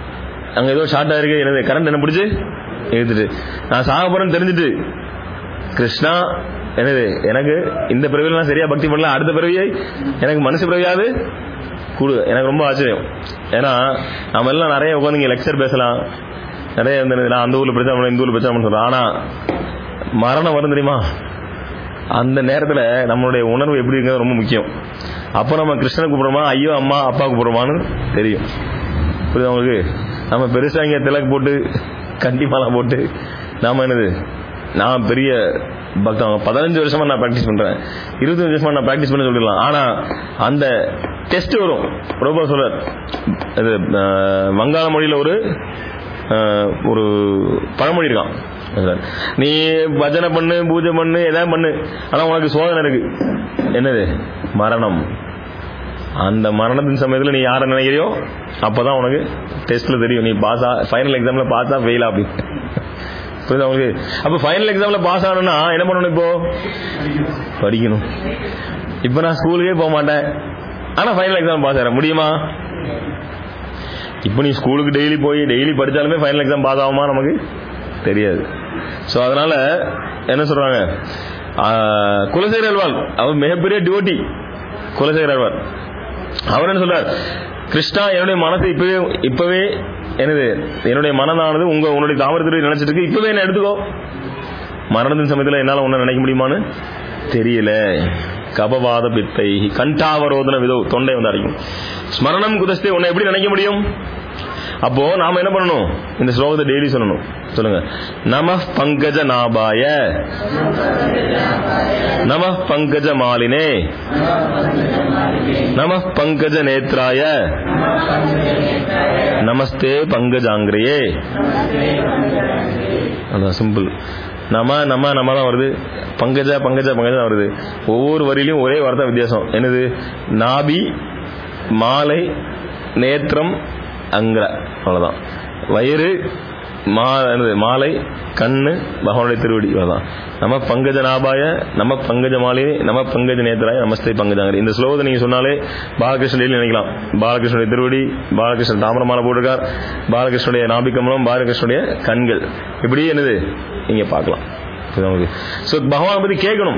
அங்க ஏதோ ஷார்ட்டா இருக்கு என்னது கரண்ட் என்ன பிடிச்சு இழுத்துட்டு நான் சாக போறேன்னு தெரிஞ்சுட்டு கிருஷ்ணா என்னது எனக்கு இந்த பிறவியில் நான் சரியா பக்தி பண்ணல அடுத்த பிறவியை எனக்கு மனசு பிறவியாவது கொடு எனக்கு ரொம்ப ஆச்சரியம் ஏன்னா நம்ம எல்லாம் நிறைய உட்காந்து இங்க லெக்சர் பேசலாம் நிறைய இந்த நான் அந்த ஊர்ல பிரச்சனை பண்ணேன், இந்த ஊர்ல பிரச்சனை பண்ண சொல்றேன் ஆனா மரணம் வரும் தெரியுமா அந்த நேரத்துல நம்மளுடைய உணர்வு எப்படி இருக்கிறது ரொம்ப முக்கியம் அப்போ நம்ம கிருஷ்ணனை கூப்பிடுறோமா ஐயோ அம்மா அப்பா கூப்பிடுறோமான்னு தெரியும் புரியுதா உங்களுக்கு நம்ம பெருசா இங்க திலக் போட்டு கண்டிப்பாலாம் போட்டு நாம என்னது நான் பெரிய பக்தன் பதினஞ்சு வருஷமா நான் ப்ராக்டிஸ் பண்றேன் இருபத்தஞ்சு வருஷமா நான் ப்ராக்டிஸ் பண்ண சொல்லிடலாம் ஆனா அந்த டெஸ்ட் வரும் ரொம்ப சொல்றார் இது அஹ், வங்காள மொழியில ஒரு அஹ், ஒரு பழமொழி இருக்கான் சொல்றார். நீ பஜனை பண்ணு பூஜை பண்ணு எதாவது பண்ணு ஆனா உனக்கு சோதனை இருக்கு என்னது மரணம் அந்த மரணத்தின் சமயத்துல நீ யாரை நினைக்கிறியோ அப்பதான் உனக்கு டெஸ்ட்ல தெரியும் நீ பாஸா ஃபைனல் எக்ஸாம்ல பாஸா ஃபெயிலா அப்படி புரியுதா உங்களுக்கு அப்ப ஃபைனல் எக்ஸாம்ல பாஸ் ஆகணும்னா என்ன பண்ணணும் இப்போ படிக்கணும் இப்ப நான் ஸ்கூலுக்கே போக மாட்டேன் ஆனா ஃபைனல் எக்ஸாம் பாஸ் ஆகிற முடியுமா இப்போ நீ ஸ்கூலுக்கு டெய்லி போய் டெய்லி படிச்சாலுமே ஃபைனல் எக்ஸாம் பாஸ் ஆகுமா நமக்கு தெரியாது ஸோ அதனால என்ன சொல்றாங்க ஆஹ், குலசேகர அல்வால் அவர் மிகப்பெரிய டிவோட்டி குலசேகர அல்வால் அவர் என்ன சொல்றார் கிருஷ்ணா என்னுடைய மனசை இப்பவே இப்பவே என்னது என்னுடைய மனதானது உங்க உன்னுடைய தாமரத்தில் நினைச்சிட்டு இருக்கு இப்பவே என்ன எடுத்துக்கோ மரணத்தின் சமயத்தில் என்னால ஒன்னும் நினைக்க முடியுமான்னு தெரியல கபவாத பித்தை கண்டாவரோதன விதோ தொண்டை வந்து அடைக்கும் ஸ்மரணம் குதஸ்தே உன்னை எப்படி நினைக்க முடியும் அப்போ நாம என்ன பண்ணணும் இந்த ஸ்லோகத்தை டெய்லி சொல்லணும் சொல்லுங்க நம பங்கஜ நாபாய நம பங்கஜ மாலினே நம பங்கஜ நேத்ராய நமஸ்தே பங்கஜாங்கிரியே அதான் சிம்பிள் நம நம நம தான் வருது பங்கஜ பங்கஜ பங்கஜ தான் வருது ஒவ்வொரு வரியிலும் ஒரே வார்த்தை வித்தியாசம் என்னது நாபி மாலை நேத்திரம் அங்கிற அவ்வளவுதான் வயிறு மா என்னது மாலை கண்ணு பகவானுடைய திருவடி இவ்வளவுதான் நம்ம பங்கஜ நாபாய நம்ம பங்கஜ மாலையே நம்ம பங்கஜ நேத்திராய நமஸ்தே பங்கஜாங்கிற இந்த ஸ்லோகத்தை நீங்க சொன்னாலே பாலகிருஷ்ணன் டெய்லி நினைக்கலாம் பாலகிருஷ்ணனுடைய திருவடி பாலகிருஷ்ணன் தாமர மாலை போட்டிருக்கார் பாலகிருஷ்ணனுடைய நாபிக்கமலம் பாலகிருஷ்ணனுடைய கண்கள் இப்படி என்னது நீங்க பார்க்கலாம் ஸோ பகவான் பத்தி கேட்கணும்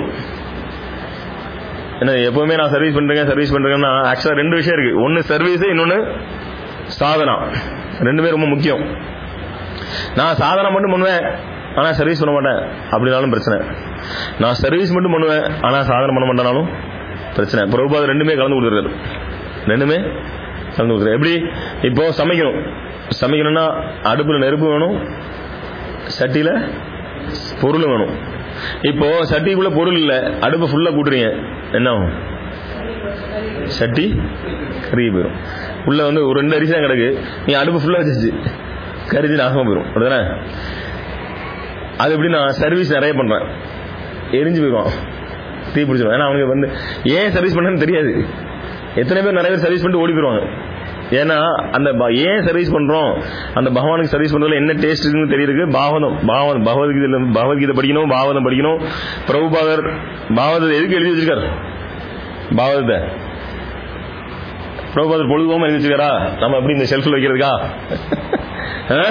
என்ன எப்பவுமே நான் சர்வீஸ் பண்றேன் சர்வீஸ் பண்றேன்னா ஆக்சுவலா ரெண்டு விஷயம் இருக்கு ஒன்னு சர்வீஸ் இன்னொன்னு சாதனா ரெண்டுமே ரொம்ப முக்கியம் நான் சாதனை மட்டும் பண்ணுவேன் ஆனா சர்வீஸ் பண்ண மாட்டேன் அப்படினாலும் பிரச்சனை நான் சர்வீஸ் மட்டும் பண்ணுவேன் ஆனா சாதனை பண்ண மாட்டேனாலும் பிரச்சனை பிரபுபாத் ரெண்டுமே கலந்து கொடுக்குறாரு ரெண்டுமே கலந்து கொடுக்குறாரு எப்படி இப்போ சமைக்கணும் சமைக்கணும்னா அடுப்புல நெருப்பு வேணும் சட்டியில பொருள் வேணும் இப்போ சட்டிக்குள்ள பொருள் இல்ல அடுப்பு ஃபுல்லா கூட்டுறீங்க என்ன ஆகும் சட்டி கருகி போயிடும் உள்ள வந்து ஒரு ரெண்டு அரிசி தான் கிடக்கு நீ அடுப்பு ஃபுல்லா வச்சிச்சு கரிஞ்சு நாசமா போயிடும் அப்படிதானே அது எப்படி நான் சர்வீஸ் நிறைய பண்றேன் எரிஞ்சு போயிடுவான் தீ பிடிச்சிடும் ஏன்னா அவனுக்கு வந்து ஏன் சர்வீஸ் பண்ணன்னு தெரியாது எத்தனை பேர் நிறைய பேர் சர்வீஸ் பண்ணிட்டு ஓடி போயிடுவாங்க ஏன்னா அந்த ப- ஏன் சர்வீஸ் பண்றோம் அந்த பகவானுக்கு சர்வீஸ் பண்றதுல என்ன டேஸ்ட் இருக்குன்னு தெரியறதுக்கு பாவதம் பாவம் பகவத்கீதை பகவத்கீதை படிக்கணும் பாவதம் படிக்கணும் பிரபுபாதர் பாவதத்தை எதுக்கு எழுதி வச்சிருக்காரு பாவதத்தை பிரபுபாதர் பொழுதுபோமா எழுதி வச்சிருக்காரா நம்ம எப்படி இந்த ஷெல்ஃபில் வைக்கிறதுக்கா ஆ?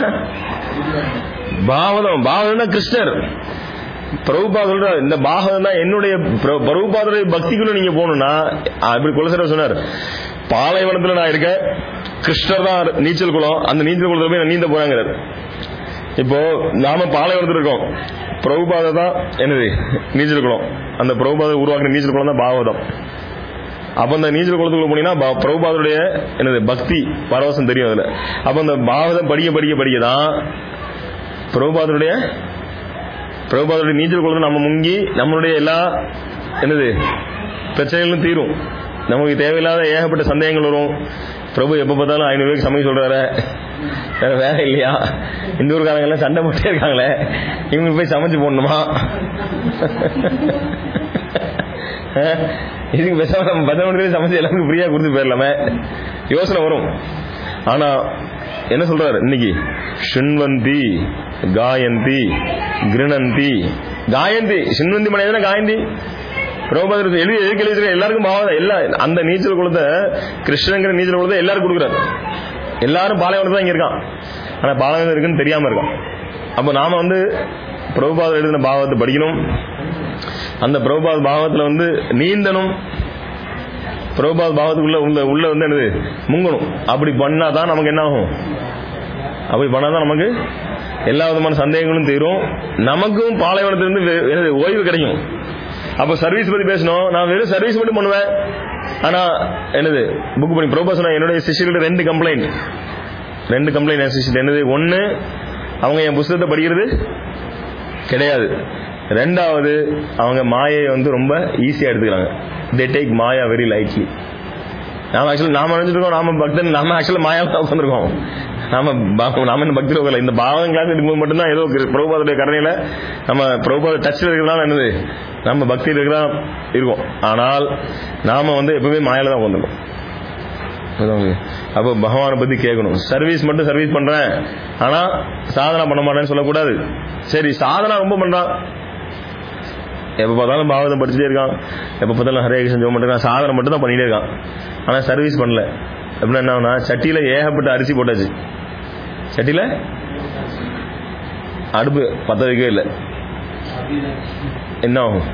பாவதம் பாவதம்னா கிருஷ்ணர் பிரபுபா சொல்ற இந்த பாகம் தான் என்னுடைய பிர- பிரபுபாதருடைய பக்திக்குள்ள நீங்க போகணும்னா ஆ, இப்படி குலசேர சொன்னார் பாலைவனத்துல நான் இருக்கேன் கிருஷ்ணர் தான் நீச்சல் குளம் அந்த நீச்சல் குளத்துல போய் நான் நீந்த போறாங்கிறார் இப்போ நாம பாலைவனத்துல இருக்கோம் பிரபுபாத தான் என்னது நீச்சல் குளம் அந்த பிரபுபாத உருவாக்குற நீச்சல் குளம் தான் பாவதம் அப்ப அந்த நீச்சல் குளத்துக்குள்ள போனீங்கன்னா பா- பிரபுபாதருடைய என்னது பக்தி பரவசம் தெரியும் அதுல அப்ப அந்த பாவதம் படிக்க படிக்க படிக்க தான் பிரபுபாதருடைய பிரபுபாதருடைய நீச்சல் குளத்துல நம்ம முங்கி நம்மளுடைய எல்லா என்னது பிரச்சனைகளும் தீரும் நமக்கு தேவையில்லாத ஏகப்பட்ட சந்தேகங்கள் வரும் பிரபு எப்ப பார்த்தாலும் ஐநூறு ரூபாய்க்கு சமைக்க சொல்றாரு வேற வேலை இல்லையா இந்த ஊருக்காரங்க எல்லாம் சண்டை போட்டே இருக்காங்களே இவங்க போய் சமைச்சு போடணுமா அஹ், இதுக்கு பேசாம நம்ம பத்து மணி சமைச்சு எல்லாருக்கும் ஃப்ரீயா கொடுத்து போயிடலாமே யோசனை வரும் ஆனா என்ன சொல்றாரு இன்னைக்கு ஷுன்வந்தி காயந்தி கிருணந்தி காயந்தி ஷின்வந்தி மணி எதுனா காயந்தி பிரபுபாதர் எழுதி எதுக்கு எழுதி எல்லாருக்கும் பாவம் எல்லா அந்த நீச்சல் குளத்தை கிருஷ்ணங்கிற நீச்சல் குளத்தை எல்லாருக்கும் கொடுக்குறாரு எல்லாரும் பாலைவனத்தில் தான் இங்கே இருக்கான் ஆனால் பாலைவனம் இருக்குன்னு தெரியாமல் இருக்கான் அப்போ நாம வந்து பிரபுபாதம் எழுதின பாவத்தை படிக்கணும் அந்த பிரபுபாத பாவத்தில் வந்து நீந்தணும் பிரபுபாத பாவத்துக்குள்ள உள்ள உள்ள வந்து என்னது முங்கணும் அப்படி பண்ணாதான் நமக்கு என்ன ஆகும் அப்படி பண்ணாதான் நமக்கு எல்லா விதமான சந்தேகங்களும் தீரும் நமக்கும் பாலைவனத்திலிருந்து வே- என்னது ஓய்வு கிடைக்கும் அப்போ சர்வீஸ் பத்தி பேசணும் நான் வெறும் சர்வீஸ் மட்டும் பண்ணுவேன் ஆனா என்னது புக் பண்ணி ப்ரோபா சொன்ன என்னுடைய சிஷியர்கிட்ட ரெண்டு கம்ப்ளைண்ட் ரெண்டு கம்ப்ளைண்ட் என் சிஷியர் என்னது ஒன்னு அவங்க என் புஸ்தகத்தை படிக்கிறது கிடையாது ரெண்டாவது அவங்க மாயை வந்து ரொம்ப ஈஸியா எடுத்துக்கிறாங்க தே டேக் மாயா வெரி லைட்லி நாம ஆக்சுவலி நாம நினைச்சிட்டு இருக்கோம் நாம பக்தன் நாம ஆக்சுவலா மாயாவை தான் உட்காந்துருக்கோம் நாம பா- நாம இந்த பக்தி ரோகல இந்த பாவம் கிளாஸ் எடுக்கும்போது மட்டும்தான் ஏதோ பிரபுபாதுடைய கருணையில நம்ம பிரபுபாத டச்ல இருக்கிறதால என்னது நம்ம பக்தியில் இருக்கிறதா இருக்கும் ஆனால் நாம வந்து எப்பவுமே மாயால தான் உட்காந்துருக்கோம் புரியுதா? அப்போ பகவானை பத்தி கேட்கணும் சர்வீஸ் மட்டும் சர்வீஸ் பண்றேன் ஆனா சாதனா பண்ண மாட்டேன்னு சொல்லக்கூடாது சரி சாதனா ரொம்ப பண்றான் எப்ப பார்த்தாலும் பாகவதம் படிச்சுட்டே இருக்கான் எப்ப பார்த்தாலும் ஹரே கிருஷ்ணன் ஜோம் பண்ணிருக்கான் சாதனை மட்டும் தான் பண்ணிட்டே இருக்கான் ஆனா சர்வீஸ் பண்ணல எப்படின்னா என்ன ஆகும்னா, சட்டியில ஏகப்பட்ட அரிசி போட்டாச்சு சட்டியில அடுப்பு பத்த வைக்கவே இல்லை என்ன ஆகும்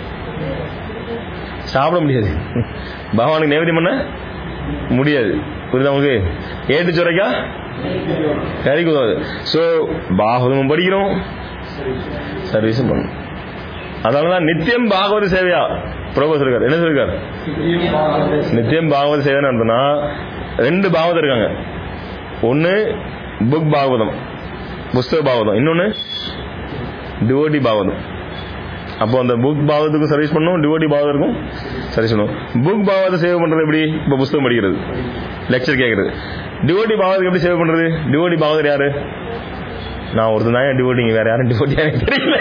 சாப்பிட முடியாது பகவானுக்கு நைவேத்தியம் பண்ண முடியாது புரியுதா உங்களுக்கு ஏட்டு சுரைக்கா கறி குதாது ஸோ பாகவதமும் படிக்கிறோம் சர்வீஸும் பண்ணணும் அதனாலதான் நித்தியம் பாகவத சேவையா பிரபு சொல்லிருக்காரு என்ன சொல்லிருக்காரு நித்தியம் பாகவத சேவைன்னு அர்த்தம்னா ரெண்டு பாகவதம் இருக்காங்க ஒன்னு புக் பாகவதம் புஸ்தக பாகவதம் இன்னொன்னு டிவோட்டி பாகவதம் அப்போ அந்த புக் பாகவத்துக்கும் சர்வீஸ் பண்ணணும் டிவோட்டி பாகவதற்கும் சர்வீஸ் பண்ணணும் புக் பாகவத சேவை பண்றது எப்படி இப்போ புஸ்தகம் படிக்கிறது லெக்சர் கேட்கறது டிவோட்டி பாகவதுக்கு எப்படி சேவை பண்றது டிவோட்டி பாகவதர் யாரு நான் ஒருத்தன் தான் டிவோட்டிங்க வேற யாரும் டிவோட்டி எனக்கு தெரியல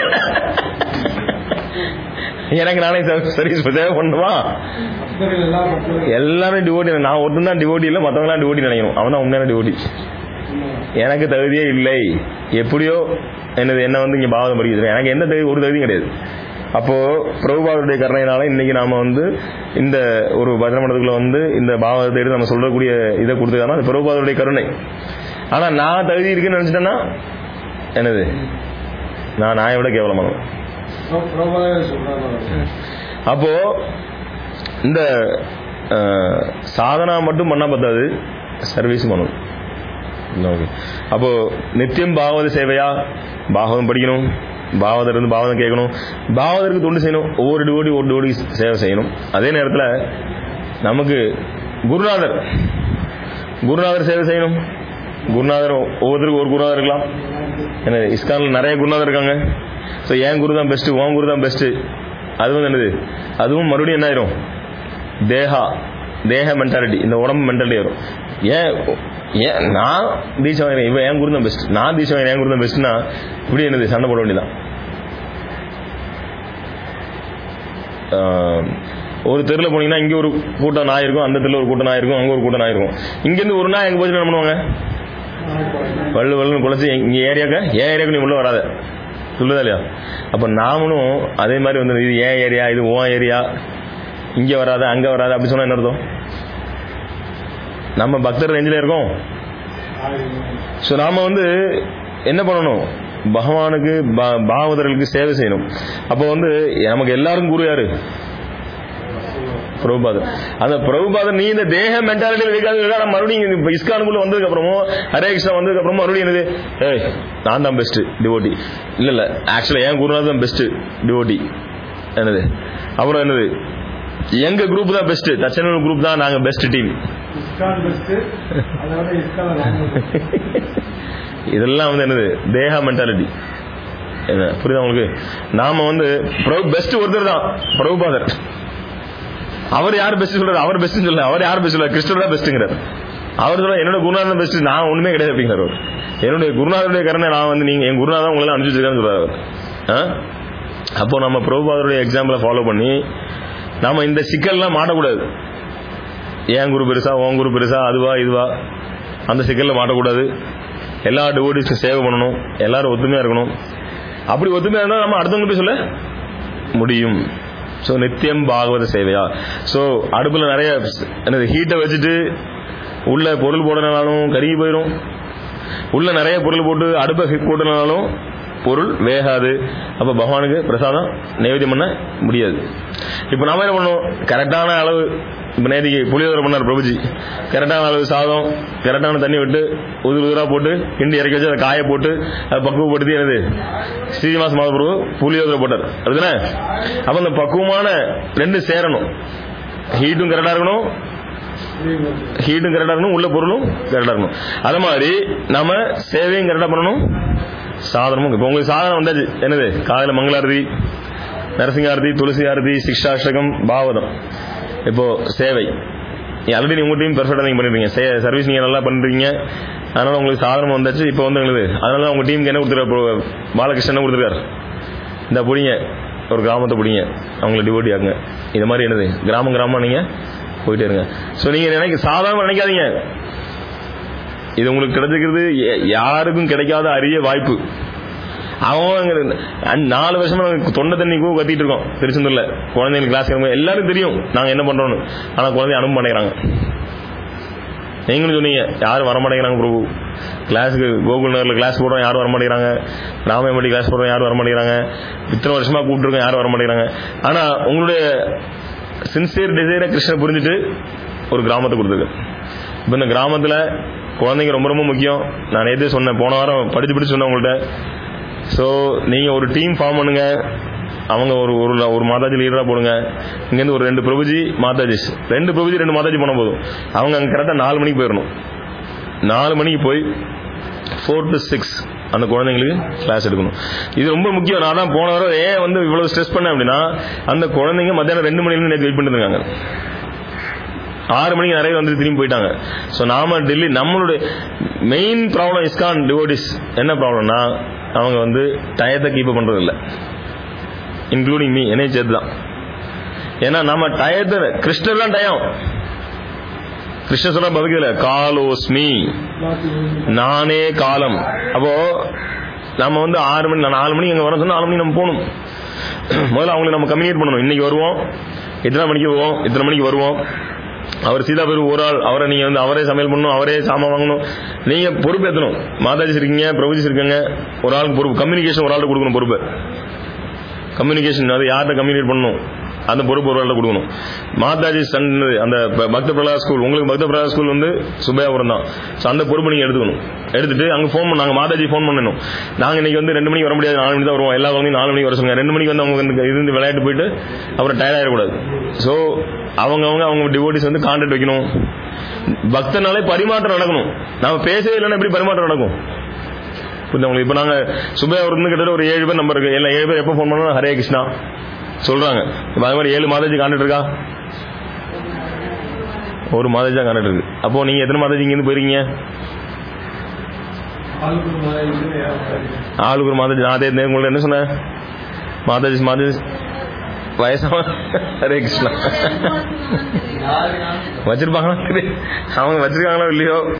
எனக்கு நானே சர்வீஸ் சேவை பண்ணுமா எல்லாரும் டிவோட்டி நான் ஒருத்தன் தான் டிவோட்டி இல்லை மற்றவங்களாம் டிவோட்டி நினைக்கணும் அவன் தான் உண்மையான டிவோட்டி எனக்கு தகுதியே இல்லை எப்படியோ என்னது என்ன வந்து இங்க பாவதம் படிக்கிறது எனக்கு எந்த தகுதி ஒரு தகுதியும் கிடையாது அப்போ பிரபுபாதருடைய கருணையினால இன்னைக்கு நாம வந்து இந்த ஒரு பஜனை மண்டலத்துக்குள்ள வந்து இந்த பாவத்தை எடுத்து நம்ம சொல்லக்கூடிய இதை கொடுத்துக்கான அது பிரபுபாதருடைய கருணை ஆனா நான் தகுதி இருக்குன்னு நினைச்சிட்டேன்னா என்னது நான் நாயை விட கேவலமானவன் அப்போ இந்த அஹ், சாதனா மட்டும் பண்ணா பத்தாது சர்வீஸ் பண்ணணும் ஓகே அப்போ நித்தியம் பாகவத சேவையா பாகவதம் படிக்கணும் பாகவதர் இருந்து பாகவதம் கேட்கணும் பாகவதருக்கு தொண்டு செய்யணும் ஒவ்வொரு டிவோடி ஒரு டிவோடி சேவை செய்யணும் அதே நேரத்தில் நமக்கு குருநாதர் குருநாதர் சேவை செய்யணும் குருநாதர் ஒவ்வொருத்தருக்கும் ஒரு குருநாதர் இருக்கலாம் என்ன இஸ்கானில் நிறைய குருநாதர் இருக்காங்க ஸோ என் குரு தான் பெஸ்ட்டு உன் குரு தான் பெஸ்ட்டு அதுவும் என்னது அதுவும் மறுபடியும் என்ன ஆயிரும் தேஹா தேக மென்டாலிட்டி இந்த உடம்பு மென்டாலிட்டி வரும் ஏன் ஏன் நான் தீட்சை வாங்கிறேன் இவன் என் குரு தான் பெஸ்ட் நான் தீட்சை வாங்கிறேன் என் குரு தான் பெஸ்ட்னா இப்படி என்னது சண்டை போட வேண்டியதான் ஆஹ், ஒரு தெருவில் போனீங்கன்னா இங்கே ஒரு கூட்டம் நாய் இருக்கும் அந்த தெருவில் ஒரு கூட்டம் நாய் இருக்கும் அங்கே ஒரு கூட்டம் நாய் இருக்கும் இங்கேருந்து ஒரு நாய் எங்கே போச்சு என்ன பண்ணுவாங்க வள்ளு வள்ளுன்னு குலைச்சி இங்கே ஏரியாக்க ஏன் ஏரியாவுக்கு நீ உள்ள வராத சொல்லுதா இல்லையா அப்போ நாமளும் அதே மாதிரி வந்து இது ஏன் ஏரியா இது உன் ஏரியா இங்கே வராத அங்கே வராத அப்படி சொன்னா என்ன அர்த்தம் நம்ம பக்தர் ரேஞ்சில் இருக்கோம் ஸோ நாம வந்து என்ன பண்ணணும் பகவானுக்கு பா- பாகவதர்களுக்கு சேவை செய்யணும் அப்போ வந்து நமக்கு எல்லாருக்கும் குரு யாரு பிரபுபாதர் அந்த பிரபுபாதர் நீ இந்த தேக மென்டாலிட்டியில் இருக்காது மறுபடியும் இப்ப இஸ்கானுக்குள்ள வந்ததுக்கு அப்புறமும் ஹரே கிருஷ்ணா வந்ததுக்கு அப்புறமும் மறுபடியும் என்னது ஏய் நான் தான் பெஸ்ட் டிவோட்டி இல்ல இல்ல ஆக்சுவலா என் குருநாத் தான் பெஸ்ட் டிவோட்டி என்னது அப்புறம் என்னது எங்க குரூப் தான் பெஸ்ட் தச்சனூர் குரூப் தான் நாங்க பெஸ்ட் டீம் இதெல்லாம் வந்து என்னது தேகா மென்டாலிட்டி என்ன புரியுதா உங்களுக்கு நாம வந்து பிரபு பெஸ்ட் ஒருத்தர் தான் பிரபுபாதர் அவர் யார் பெஸ்ட் சொல்றாரு அவர் பெஸ்ட் சொல்ல அவர் யார் பெஸ்ட் சொல்ல கிறிஸ்டர் தான் பெஸ்ட்ங்கிறார் அவர் சொல்ல என்னோட குருநாதன் பெஸ்ட் நான் ஒண்ணுமே கிடையாது அப்படிங்கிறார் அவர் என்னுடைய குருநாதருடைய கருணை நான் வந்து நீங்க என் குருநாதன் உங்களை எல்லாம் அனுப்பிச்சு வச்சிருக்கேன்னு சொல்றாரு அவர் ஆ? அப்போ நம்ம பிரபுபாதருடைய எக்ஸாம்பிளை ஃபாலோ பண்ணி நாம இந்த சிக்கல்லாம் மாட்டக்கூடாது ஏன் குரு பெருசா உன் குரு பெருசா அதுவா இதுவா அந்த சிக்கல்ல மாட்டக்கூடாது எல்லா டிவோட்டிஸ்க்கும் சேவை பண்ணணும் எல்லாரும் ஒத்துமையா இருக்கணும் அப்படி ஒத்துமையா இருந்தா நம்ம அடுத்தவங்க போய் சொல்ல முடியும் ஸோ நித்தியம் பாகவத சேவையா ஸோ அடுப்புல நிறைய என்னது ஹீட்டை வச்சுட்டு உள்ள பொருள் போடனாலும் கருகி போயிடும் உள்ள நிறைய பொருள் போட்டு அடுப்பை போட்டனாலும் பொருள் வேகாது அப்ப பகவானுக்கு பிரசாதம் நைவேத்தியம் பண்ண முடியாது இப்போ நாம என்ன பண்ணுவோம் கரெக்டான அளவு இப்போ நேற்றுக்கு புளியோதரை பண்ணார் பிரபுஜி கரெக்டான அளவு சாதம் கரெக்டான தண்ணி விட்டு உதிர் உதிரா போட்டு கிண்டி இறக்கி வச்சு அதை காய போட்டு அதை பக்குவப்படுத்தி என்னது ஸ்ரீனிவாச மகாபிரபு புளியோதரை போட்டார் அதுதானே அப்ப அந்த பக்குவமான ரெண்டு சேரணும் ஹீட்டும் கரெக்டா இருக்கணும் ஹீட்டும் கரெக்டா இருக்கணும் உள்ள பொருளும் கரெக்டா இருக்கணும் அது மாதிரி நாம சேவையும் கரெக்டா பண்ணணும் சாதனமும் இப்போ உங்களுக்கு சாதனம் வந்தாச்சு என்னது காலையில மங்களாரதி நரசிங்காரதி துளசி ஆரதி சிக்ஷாஷ்டகம் பாவதம் இப்போ சேவை ஆல்ரெடி உங்க டீம் பெர்ஃபெக்டா நீங்க பண்ணிருக்கீங்க சர்வீஸ் நீங்க நல்லா பண்றீங்க அதனால உங்களுக்கு சாதனம் வந்தாச்சு இப்போ வந்து உங்களுக்கு அதனால உங்க டீமுக்கு என்ன கொடுத்துருக்காரு பாலகிருஷ்ணன் என்ன கொடுத்துருக்காரு இந்த பிடிங்க ஒரு கிராமத்தை பிடிங்க அவங்கள டிவோட்டி ஆக்குங்க இந்த மாதிரி என்னது கிராமம் கிராமம் நீங்க போயிட்டே இருங்க ஸோ நீங்க நினைக்க சாதாரண நினைக்காதீங்க இது உங்களுக்கு கிடைச்சிக்கிறது ய- யாருக்கும் கிடைக்காத அரிய வாய்ப்பு அவங்க அஞ்சு- நாலு வருஷமா நாங்க தொண்டை தண்ணி கூட கத்திட்டு இருக்கோம் திருச்செந்தூர்ல குழந்தைங்க கிளாஸ் எல்லாரும் தெரியும் நாங்க என்ன பண்றோம்னு ஆனா குழந்தை அனுப்ப மாட்டேங்கிறாங்க நீங்களும் சொன்னீங்க யாரும் வர மாட்டேங்கிறாங்க பிரபு கிளாஸுக்கு கோகுல் நகர்ல கிளாஸ் போடுறோம் யாரும் வர மாட்டேங்கிறாங்க ராமயம்பட்டி கிளாஸ் போடுறோம் யாரும் வர மாட்டேங்கிறாங்க இத்தனை வருஷமா கூப்பிட்டுருக்கோம் யாரும் வர மாட்டேங்கிறாங்க ஆனா உங்களுடைய சின்சியர் டிசைரை கிருஷ்ணன் புரிஞ்சுட்டு ஒரு கிராமத்தை கொடுத்துருக்கு இப்போ இந்த கிராமத்துல குழந்தைங்க ரொம்ப ரொம்ப முக்கியம் நான் நேற்று சொன்னேன் போன வாரம் படிச்சு படிச்சு சொன்னேன் உங்கள்கிட்ட ஸோ நீங்க ஒரு டீம் ஃபார்ம் பண்ணுங்க அவங்க ஒரு ஒரு ஒரு மாதாஜி லீடரா போடுங்க இங்கேருந்து ஒரு ரெண்டு பிரபுஜி மாதாஜிஸ் ரெண்டு பிரபுஜி ரெண்டு மாதாஜி போன போதும் அவங்க அங்கே கரெக்டாக நாலு மணிக்கு போயிடணும் நாலு மணிக்கு போய் ஃபோர் டு சிக்ஸ் அந்த குழந்தைங்களுக்கு கிளாஸ் எடுக்கணும் இது ரொம்ப முக்கியம் நான் தான் போன வாரம் ஏன் வந்து இவ்வளவு ஸ்ட்ரெஸ் பண்ணேன் அப்படின்னா அந்த குழந்தைங்க மத்தியானம் ரெண்டு மணில நேற்று வெயிட் பண்ணிட்டு இருக்காங்க ஆறு மணிக்கு நிறைய வந்து திரும்பி போயிட்டாங்க ஸோ நாம டெல்லி நம்மளுடைய மெயின் ப்ராப்ளம் இஸ்கான் டிவோடிஸ் என்ன ப்ராப்ளம்னா அவங்க வந்து டயத்தை கீப் பண்றது இல்லை இன்க்ளூடிங் மீ என்னைய சேர்த்து தான் ஏன்னா நம்ம டயத்தை கிருஷ்ணர் தான் டயம் கிருஷ்ணர் சொல்ற பகவத்கீதையில காலோஸ்மி நானே காலம் அப்போ நம்ம வந்து ஆறு மணி நான் நாலு மணிக்கு அங்க வர சொன்னா நாலு மணிக்கு நம்ம போகணும் முதல்ல அவங்களுக்கு நம்ம கம்யூனிகேட் பண்ணணும் இன்னைக்கு வருவோம் எத்தனை மணிக்கு வருவோம் இத்தனை மணிக்கு வருவோம் அவர் சீதா பேர் ஒரு ஆள் அவரை நீங்க வந்து அவரே சமையல் பண்ணணும் அவரே சாமான் வாங்கணும் நீங்க பொறுப்பு ஏத்தணும் மாதாஜி இருக்கீங்க பிரபுஜி இருக்காங்க ஒரு ஆளுக்கு பொறுப்பு கம்யூனிகேஷன் ஒரு ஆளுக்கு கொடுக்கணும் பொறுப்பு கம்யூனிகேஷன் அது யார்கிட்ட கம்யூனிகேட் பண்ணணும் அந்த பொறுப்பு ஒரு ஆள்கிட்ட கொடுக்கணும் மாதாஜி சன் அந்த ப- பக்த பிரகலாத் ஸ்கூல் உங்களுக்கு பக்த பிரகலாத் ஸ்கூல் வந்து சுபையாபுரம் தான் ஸோ அந்த பொறுப்பு நீங்க எடுத்துக்கணும் எடுத்துட்டு அங்க ஃபோன் பண்ண நாங்க மாதாஜி ஃபோன் பண்ணணும் நாங்க இன்னைக்கு வந்து ரெண்டு மணிக்கு வர முடியாது நாலு மணிக்கு தான் வருவோம் எல்லா குழந்தையும் நாலு மணிக்கு வர சொல்லுங்க ரெண்டு மணிக்கு வந்து அவங்க வந்து இருந்து விளையாட்டு போயிட்டு அப்புறம் டயர்ட் ஆயிடக்கூடாது ஸோ அவங்க அவங்க அவங்க டிவோட்டிஸ் வந்து கான்டாக்ட் வைக்கணும் பக்தனாலே பரிமாற்றம் நடக்கணும் நாம பேசவே இல்லைன்னா எப்படி பரிமாற்றம் நடக்கும் புரியுதா உங்களுக்கு இப்போ நாங்க சுபையாபுரம் இருந்து கிட்டத்தட்ட ஒரு ஏழு பேர் நம்பர் இருக்கு எல்லாம் ஏழு பேர் எப்போ ஃபோன் பண்ணாலும் ஹரே கிருஷ்ணா சொல்றாங்க இப்போ அது மாதிரி ஏழு மாதாஜி கான்டாக்ட் இருக்கா ஒரு மாதாஜி தான் கான்டாக்ட் இருக்கு அப்போ நீங்க எத்தனை மாதாஜி இங்கேருந்து போயிருக்கீங்க ஆளுக்கு ஒரு மாதாஜி நான் அதே உங்கள்ட்ட என்ன சொன்னேன் மாதாஜி மாதாஜி வயசாம ஹரே கிருஷ்ணா வச்சிருப்பாங்களா அவங்க வச்சிருக்காங்களோ இல்லையோ